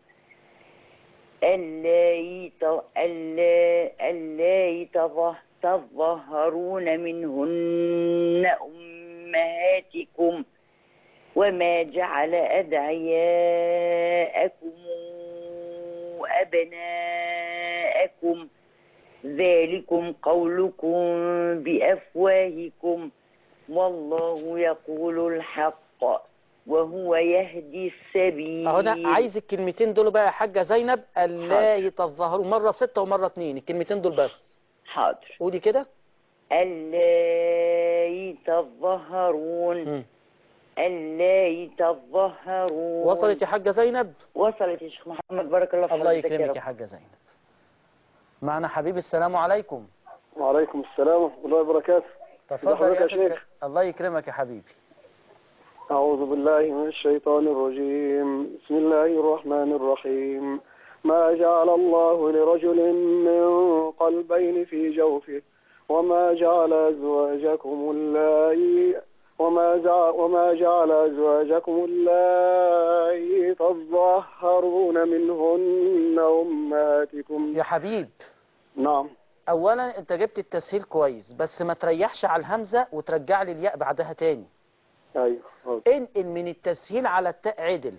اللائي ت- اللا- اللائي تظه- تظهرون منهن أمهاتكم وما جعل أدعياءكم أبناءكم ذلكم قولكم بأفواهكم والله يقول الحق وهو يهدي السبيل اهو انا عايز الكلمتين دول بقى يا حاجة زينب الله يتظاهرون مرة ستة ومرة اتنين الكلمتين دول بس حاضر قولي كده اللائي تظهرون مم. اللائي تظهرون وصلت يا حاجة زينب وصلت يا شيخ محمد بارك الله في الله حضرتك يا يكرمك رب. يا حاجة زينب معنا حبيبي السلام عليكم وعليكم السلام ورحمة الله وبركاته تفضل حضرتك يا يا شيخ شيخ. الله يكرمك يا حبيبي أعوذ بالله من الشيطان الرجيم بسم الله الرحمن الرحيم ما جعل الله لرجل من قلبين في جوفه وما جعل أزواجكم اللائي وما جعل, وما جعل أزواجكم اللائي تظهرون منهن أمهاتكم يا حبيب نعم اولا انت جبت التسهيل كويس بس ما تريحش على الهمزة وترجع لي الياء بعدها تاني أيوه أوه. انقل من التسهيل على التاء عدل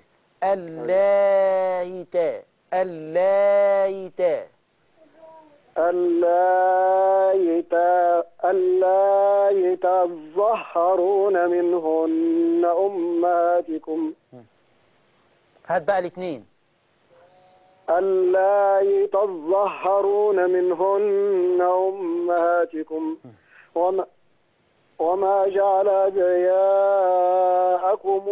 اللايتا اللايتا اللائي تا- اللائي تظهرون منهن أمهاتكم هات بقى الاثنين اللائي تظهرون منهن أمهاتكم وما وما جعل أدعياءكم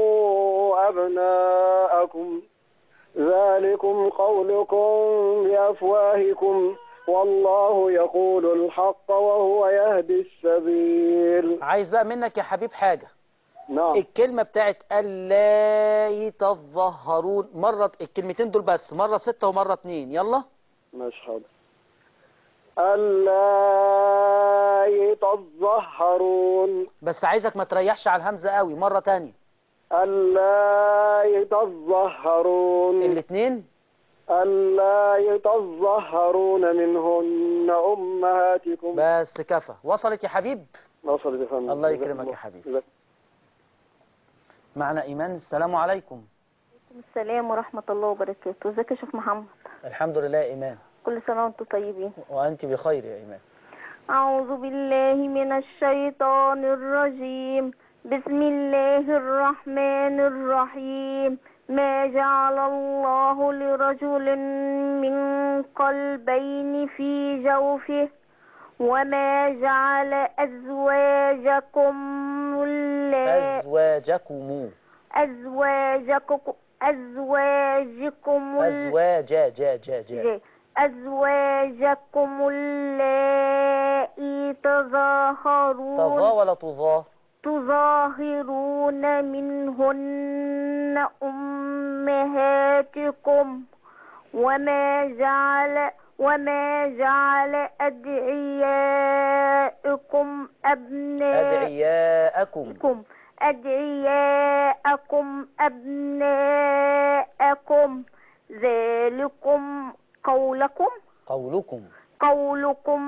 أبناءكم ذلكم قولكم بأفواهكم والله يقول الحق وهو يهدي السبيل عايز بقى منك يا حبيب حاجة نعم الكلمة بتاعت الله تظهرون مرة الكلمتين دول بس مرة ستة ومرة اتنين يلا ماشي حاضر اللائي تظهرون بس عايزك ما تريحش على الهمزة قوي مرة تانية اللائي تظهرون الاثنين اللائي تظهرون منهن أمهاتكم بس كفى وصلت يا حبيب وصلت يا فندم الله يكرمك يا حبيبي معنا إيمان السلام عليكم السلام ورحمة الله وبركاته ازيك يا شيخ محمد الحمد لله يا إيمان كل سنة وانتم طيبين وأنت بخير يا إيمان أعوذ بالله من الشيطان الرجيم بسم الله الرحمن الرحيم ما جعل الله لرجل من قلبين في جوفه وما جعل أزواجكم اللاتي أزواجكم أزواجكم أزواجكم ال- أزواج جا جا جا جا أزواجكم اللائي تظاهرون تظا ولا تظا تظاهرون منهن أمهاتكم وما جعل وما جعل أدعياءكم أبناء أدعياءكم أدعياءكم أبناءكم ذلكم قولكم قولكم قولكم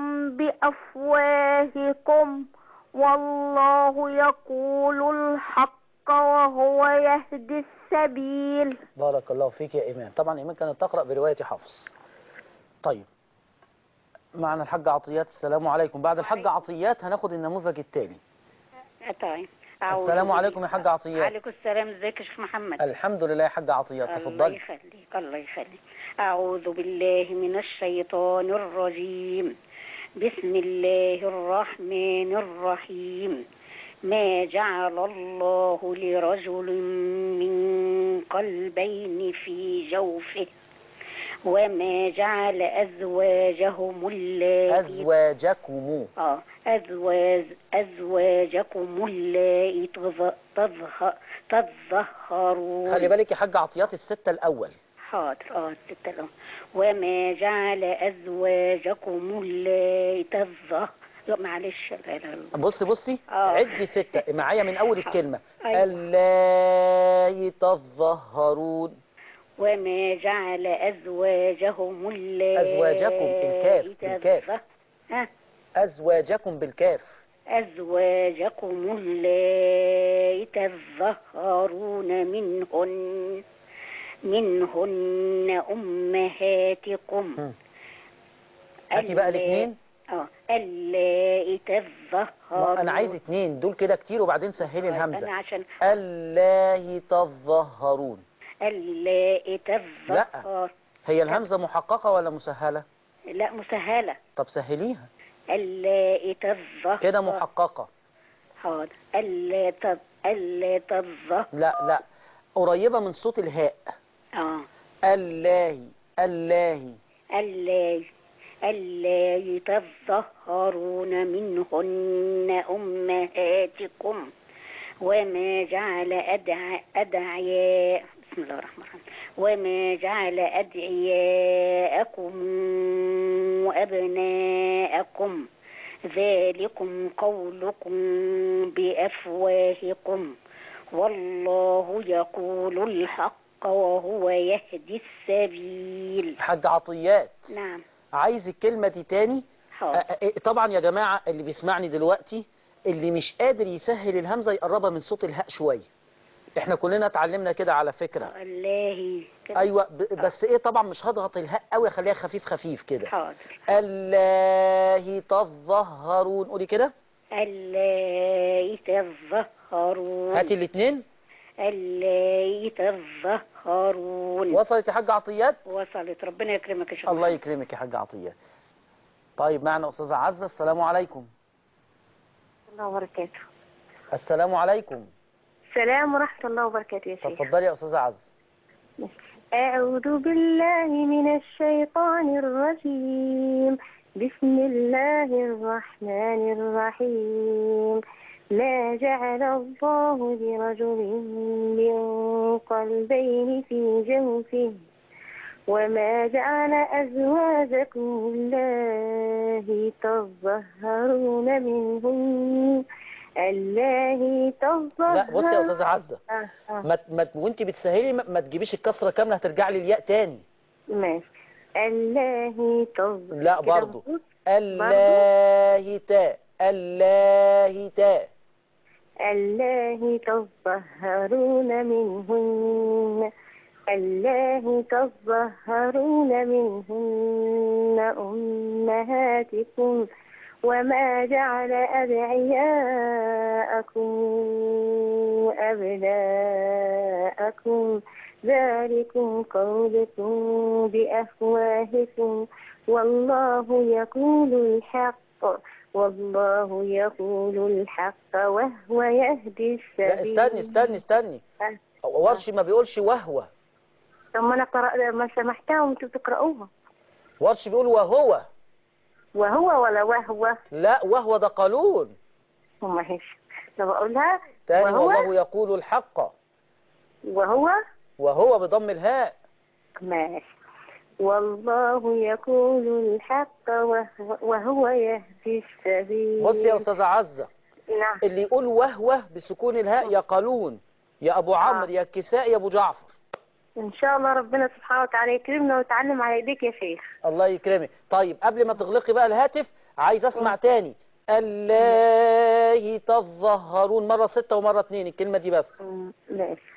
بأفواهكم والله يقول الحق وهو يهدي السبيل بارك الله فيك يا إيمان طبعا إيمان كانت تقرأ برواية حفص طيب معنا الحاج عطيات السلام عليكم بعد الحاج عطيات هناخد النموذج التالي طيب السلام عليكم يا حاج عطيات عليكم السلام ازيك يا شيخ محمد الحمد لله يا حاج عطيات الله تفضلي يخليك الله يخليك أعوذ بالله من الشيطان الرجيم بسم الله الرحمن الرحيم ما جعل الله لرجل من قلبين في جوفه وما جعل أزواجهم اللاتي أزواجكم آه أزواج أزواجكم اللائي تظ- تظه- تظهرون خلي بالك يا حاج عطيات الستة الأول حاضر اه الستة الأول وما جعل أزواجكم اللائي تظه لا معلش لا لا لا. بصي بصي آه. عدي ستة معايا من أول الكلمة أيوة. اللائي تظهرون وما جعل أزواجهم اللائي أزواجكم بالكاف بالكاف تظه- ها أزواجكم بالكاف أزواجكم اللائي تظهرون منهن منهن أمهاتكم مم. هاتي بقى اللائي- الاثنين اه اللائي تظهرون انا عايز اتنين دول كده كتير وبعدين سهلي أنا الهمزة عشان الله تظهرون اللائي تظهر هي الهمزة محققة ولا مسهلة لا مسهلة طب سهليها اللائي تظهر كده محققة حاضر اللي تظ اللي تظهر لا لا قريبة من صوت الهاء اه الله الله اللائي اللائي تظهرون منهن أمهاتكم وما جعل أدع أدعياء بسم الله الرحمن الرحيم وما جعل أدعياءكم أبناءكم ذلكم قولكم بأفواهكم والله يقول الحق وهو يهدي السبيل حاج عطيات نعم عايز الكلمة دي تاني حاضر. أ- أ- طبعا يا جماعة اللي بيسمعني دلوقتي اللي مش قادر يسهل الهمزة يقربها من صوت الهاء شوية احنا كلنا اتعلمنا كده على فكرة الله كده. ايوه ب- بس ايه طبعا مش هضغط الهاء قوي اخليها خفيف خفيف كده حاضر الله تظهرون قولي كده اللائي تظهرون هاتي الاثنين اللائي تظهرون وصلت يا حاج عطيات وصلت ربنا يكرمك يا شيخ الله يكرمك يا حاج عطيات طيب معنا استاذة عزة السلام عليكم الله وبركاته السلام عليكم السلام ورحمة الله وبركاته يا شيخ تفضلي يا استاذة عزة أعوذ بالله من الشيطان الرجيم بسم الله الرحمن الرحيم ما جعل الله لرجل من قلبين في جوفه وما جعل أزواجكم الله تظهرون منهن الله تظهر لا بصي يا استاذة عزة آه آه. ما ما وانت بتسهلي ما, ما تجيبيش الكسرة كاملة هترجع لي الياء تاني ماشي الله تظهر لا كده برضو مظبوط؟ الله تاء الله تاء الله تظهرون منهن الله تظهرون منهن أمهاتكم وما جعل أدعياءكم أبناءكم ذلكم قولكم بأفواهكم والله يقول الحق والله يقول الحق وهو يهدي لا السبيل استني استني استني أه. ورش ما بيقولش وهو طب ما أنا قرأ ما سمحتها وأنتوا بتقرأوها ورش بيقول وهو وهو ولا وهو لا وهو ده قانون وما هيش طب أقولها تاني وهو والله يقول الحق وهو وهو بضم الهاء ماشي والله يقول الحق وهو- وهو يهدي السبيل بص يا أستاذة عزة نعم اللي يقول وهو بسكون الهاء يا قالون يا أبو عمرو يا الكساء يا أبو جعفر إن شاء الله ربنا سبحانه وتعالى يكرمنا ويتعلم على إيديك يا شيخ الله يكرمك طيب قبل ما تغلقي بقى الهاتف عايز اسمع تاني الله تظهرون مرة ستة ومرة اتنين الكلمة دي بس ماشي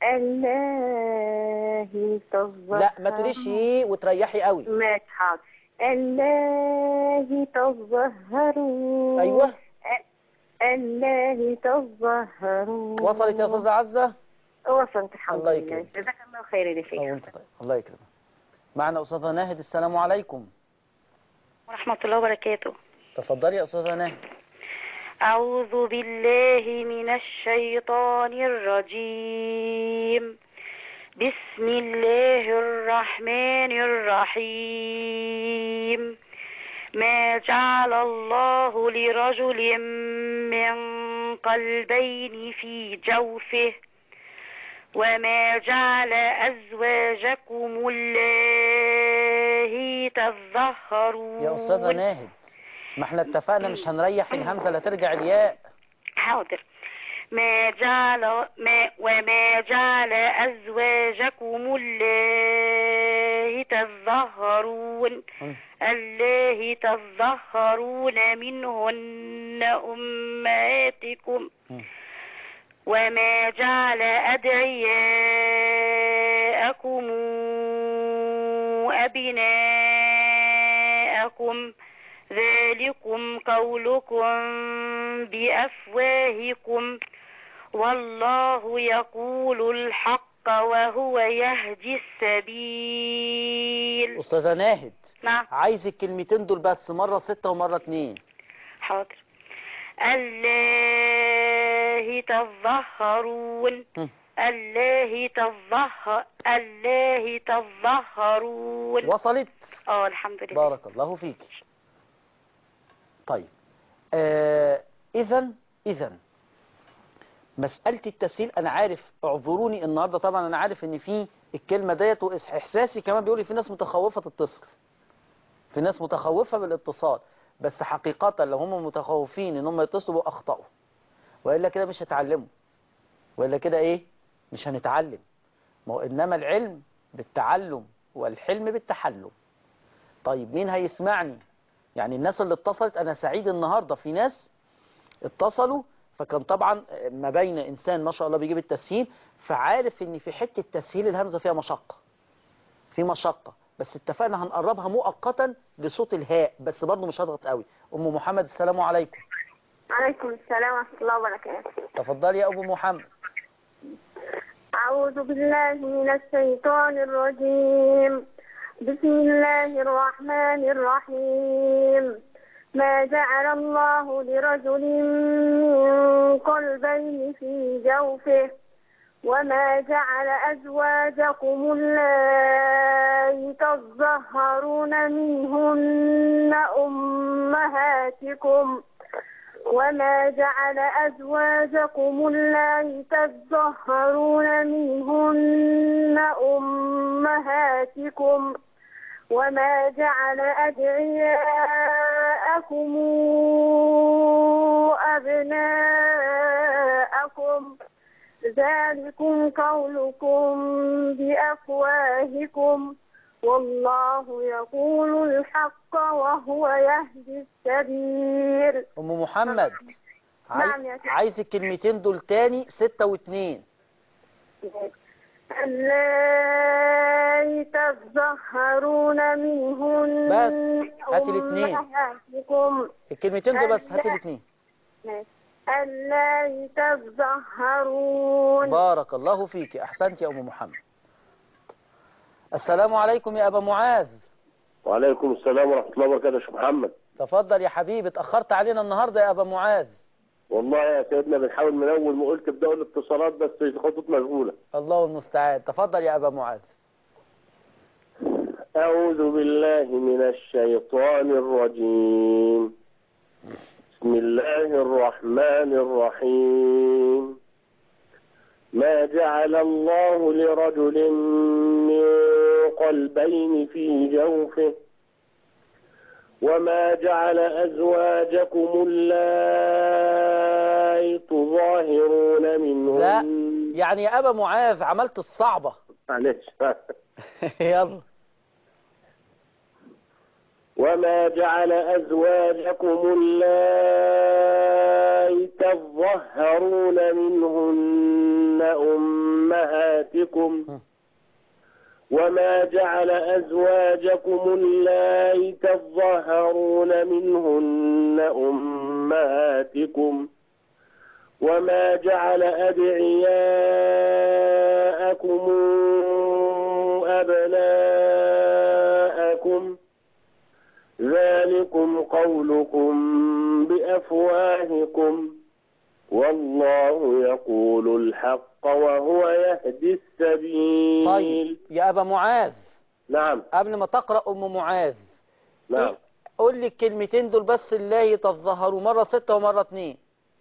الله تظهر لا ما تقوليش ايه وتريحي قوي ماشي حاضر الله تظهرون أيوة. الله تظهرون وصلت يا أستاذة عزة وصلت الحمد الله لله يكرمك. جزاك الله خير يا شيخ أو انت طيب الله يكرمك معنا أستاذة ناهد السلام عليكم ورحمة الله وبركاته تفضلي يا أستاذة ناهد أعوذ بالله من الشيطان الرجيم بسم الله الرحمن الرحيم ما جعل الله لرجل من قلبين في جوفه وما جعل أزواجكم الله تظهرون يا أستاذة ناهد ما احنا اتفقنا مش هنريح الهمزة لا ترجع الياء حاضر ما جعل ما وما جعل أزواجكم الله تظهرون الله تظهرون منهن أمهاتكم وما جعل أدعياءكم أبناءكم ذلكم قولكم بأفواهكم والله يقول الحق وهو يهدي السبيل أستاذة ناهد نعم عايز الكلمتين دول بس مرة ستة ومرة اتنين حاضر الله تظهرون الله تظهر الله تظهرون وصلت اه الحمد لله بارك الله فيك طيب آه اذا اذا مسألة التسهيل انا عارف اعذروني النهاردة طبعا انا عارف ان في الكلمة ديت واحساسي كمان بيقول لي في ناس متخوفة تتصل في ناس متخوفة بالاتصال بس حقيقة لو هم متخوفين ان هم يتصلوا اخطأوا وإلا كده مش هتعلموا وإلا كده ايه مش هنتعلم ما هو انما العلم بالتعلم والحلم بالتحلم طيب مين هيسمعني يعني الناس اللي اتصلت انا سعيد النهاردة في ناس اتصلوا فكان طبعا ما بين انسان ما شاء الله بيجيب التسهيل فعارف ان في حتة تسهيل الهمزة فيها مشقة في مشقة بس اتفقنا هنقربها مؤقتا لصوت الهاء بس برضه مش هضغط قوي ام محمد السلام عليكم عليكم السلام ورحمة الله وبركاته تفضلي يا ابو محمد أعوذ بالله من الشيطان الرجيم بسم الله الرحمن الرحيم ما جعل الله لرجل من قلبين في جوفه وما جعل أزواجكم اللائي تظهرون منهن أمهاتكم وما جعل أزواجكم اللائي تظهرون منهن أمهاتكم وما جعل أدعياءكم أبناءكم ذلكم قولكم بأفواهكم والله يقول الحق وهو يهدي السبيل ام محمد نعم يا عايز, عايز الكلمتين دول تاني ستة واتنين اللائي تظهرون منهن بس، هاتي الاتنين. أمهاتكم الكلمتين دول بس هاتي الاثنين اللائي تظهرون بارك الله فيك احسنت يا ام محمد السلام عليكم يا ابا معاذ وعليكم السلام ورحمة الله وبركاته يا شيخ محمد تفضل يا حبيبي اتاخرت علينا النهارده يا ابا معاذ والله يا سيدنا بنحاول من أول ما قلت بدأوا الاتصالات بس الخطوط مشغولة الله المستعان تفضل يا ابا معاذ أعوذ بالله من الشيطان الرجيم بسم الله الرحمن الرحيم ما جعل الله لرجل من قلبين في جوفه وما جعل أزواجكم اللائي تظاهرون منهن لا يعني يا ابا معاذ عملت الصعبه معلش يلا وما جعل أزواجكم اللائي تظهرون منهن أمهاتكم وما جعل أزواجكم اللائي تظهرون منهن أمهاتكم وما جعل أدعياءكم أبناءكم ذلكم قولكم بأفواهكم والله يقول الحق وهو يهدي السبيل طيب يا ابا معاذ نعم قبل ما تقرا ام معاذ نعم قول لي الكلمتين دول بس الله يتظهروا مره ستة ومره اتنين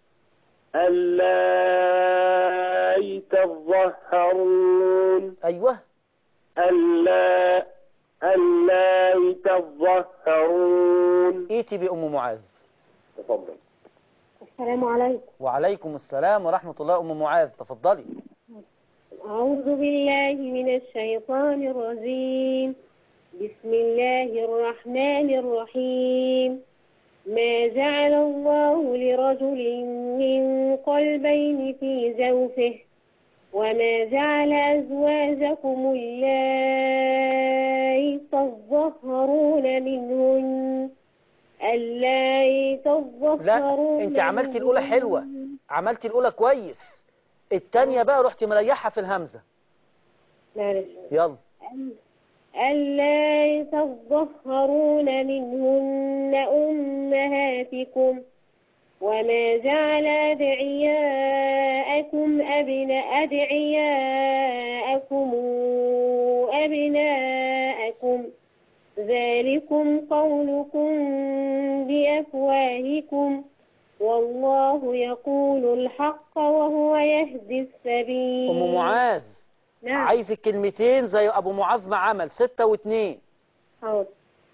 اللائي تظهرون ايوه اللا اللائي تظهرون ايتي بام معاذ تفضل السلام عليكم وعليكم السلام ورحمه الله ام معاذ تفضلي أعوذ بالله من الشيطان الرجيم بسم الله الرحمن الرحيم ما جعل الله لرجل من قلبين في جوفه وما جعل أزواجكم اللائي تظهرون منهن اللائي لا تظهرون انت عملتي الاولى حلوه عملتي الاولى كويس التانية بقى رحت مريحة في الهمزة معلش يلا ألا تظهرون منهن أمهاتكم وما جعل أدعياءكم أبناء أدعياءكم أبناءكم ذلكم قولكم بأفواهكم والله يقول الحق وهو يهدي السبيل أم معاذ نعم عايز الكلمتين زي أبو معاذ ما عمل ستة واتنين حاضر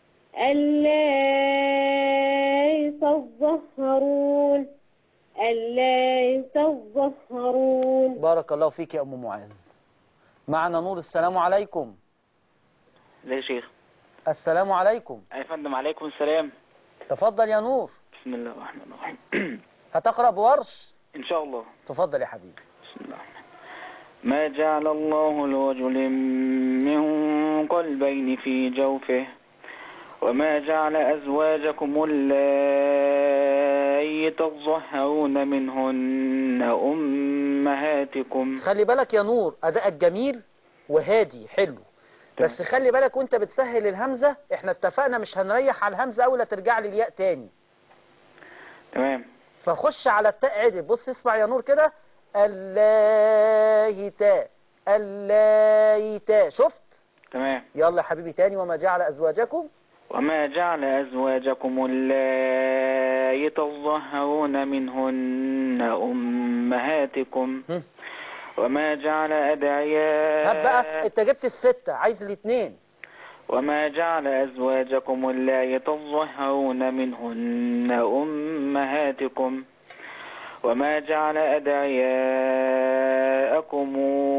ألا تظهرون ألا تظهرون بارك الله فيك يا أم معاذ معنا نور السلام عليكم ازي يا شيخ السلام عليكم يا فندم عليكم السلام تفضل يا نور بسم الله الرحمن الرحيم هتقرأ بورش ان شاء الله تفضل يا حبيبي بسم الله الرحمن ما جعل الله لرجل من قلبين في جوفه وما جعل أزواجكم اللائي تظهرون منهن أمهاتكم خلي بالك يا نور أدائك جميل وهادي حلو بس خلي بالك وانت بتسهل الهمزة احنا اتفقنا مش هنريح على الهمزة أول ترجع لي الياء تاني تمام فخش على التاء عدل بص اسمع يا نور كده اللاهتا اللاهتا شفت تمام يلا يا حبيبي تاني وما جعل أزواجكم وما جعل أزواجكم اللائي تظهرون منهن أمهاتكم وما جعل أدعياء هب بقى انت جبت الستة عايز الاثنين وما جعل أزواجكم اللائي تظهرون منهن أمهاتكم وما جعل أدعياءكم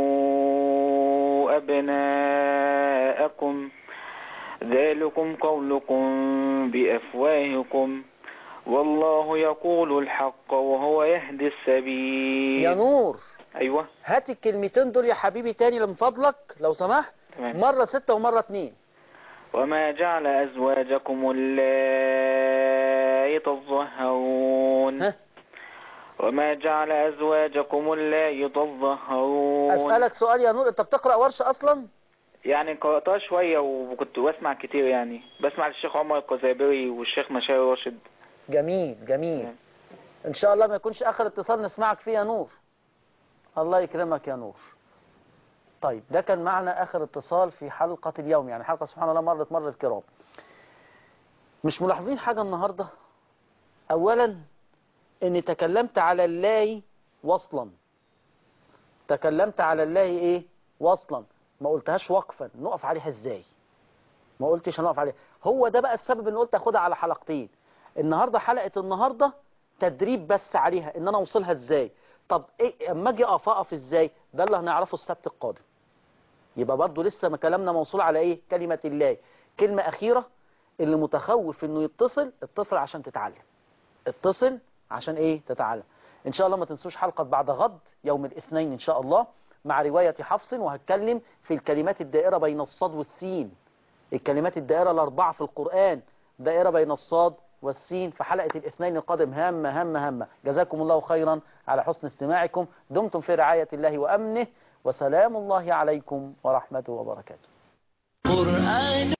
أبناءكم ذلكم قولكم بأفواهكم والله يقول الحق وهو يهدي السبيل يا نور ايوه هات الكلمتين دول يا حبيبي تاني من فضلك لو سمحت تمام مرة ستة ومرة اتنين وما جعل أزواجكم اللائي تظهرون وما جعل أزواجكم اللائي تظهرون أسألك سؤال يا نور أنت بتقرأ ورش أصلا يعني قرأتها شوية وكنت بسمع كتير يعني بسمع الشيخ عمر القزابري والشيخ مشاري راشد جميل جميل إن شاء الله ما يكونش آخر اتصال نسمعك فيه يا نور الله يكرمك يا نور طيب ده كان معنا آخر اتصال في حلقة اليوم يعني حلقة سبحان الله مرت مر الكرام مش ملاحظين حاجة النهاردة أولا أني تكلمت على الله وصلا تكلمت على الله إيه وصلا ما قلتهاش وقفا نقف عليها إزاي ما قلتش هنقف عليها هو ده بقى السبب ان قلت اخدها على حلقتين النهاردة حلقة النهاردة تدريب بس عليها ان انا اوصلها ازاي طب ايه اما اجي اقف اقف ازاي ده اللي هنعرفه السبت القادم يبقى برضو لسه ما كلامنا موصول على ايه كلمة الله كلمة اخيرة اللي متخوف انه يتصل اتصل عشان تتعلم اتصل عشان ايه تتعلم ان شاء الله ما تنسوش حلقة بعد غد يوم الاثنين ان شاء الله مع رواية حفص وهتكلم في الكلمات الدائرة بين الصاد والسين الكلمات الدائرة الأربعة في القرآن دائرة بين الصاد والسين في حلقة الاثنين القادم هامة هامة هامة جزاكم الله خيرا على حسن استماعكم دمتم في رعاية الله وأمنه وسلام الله عليكم ورحمته وبركاته قرآن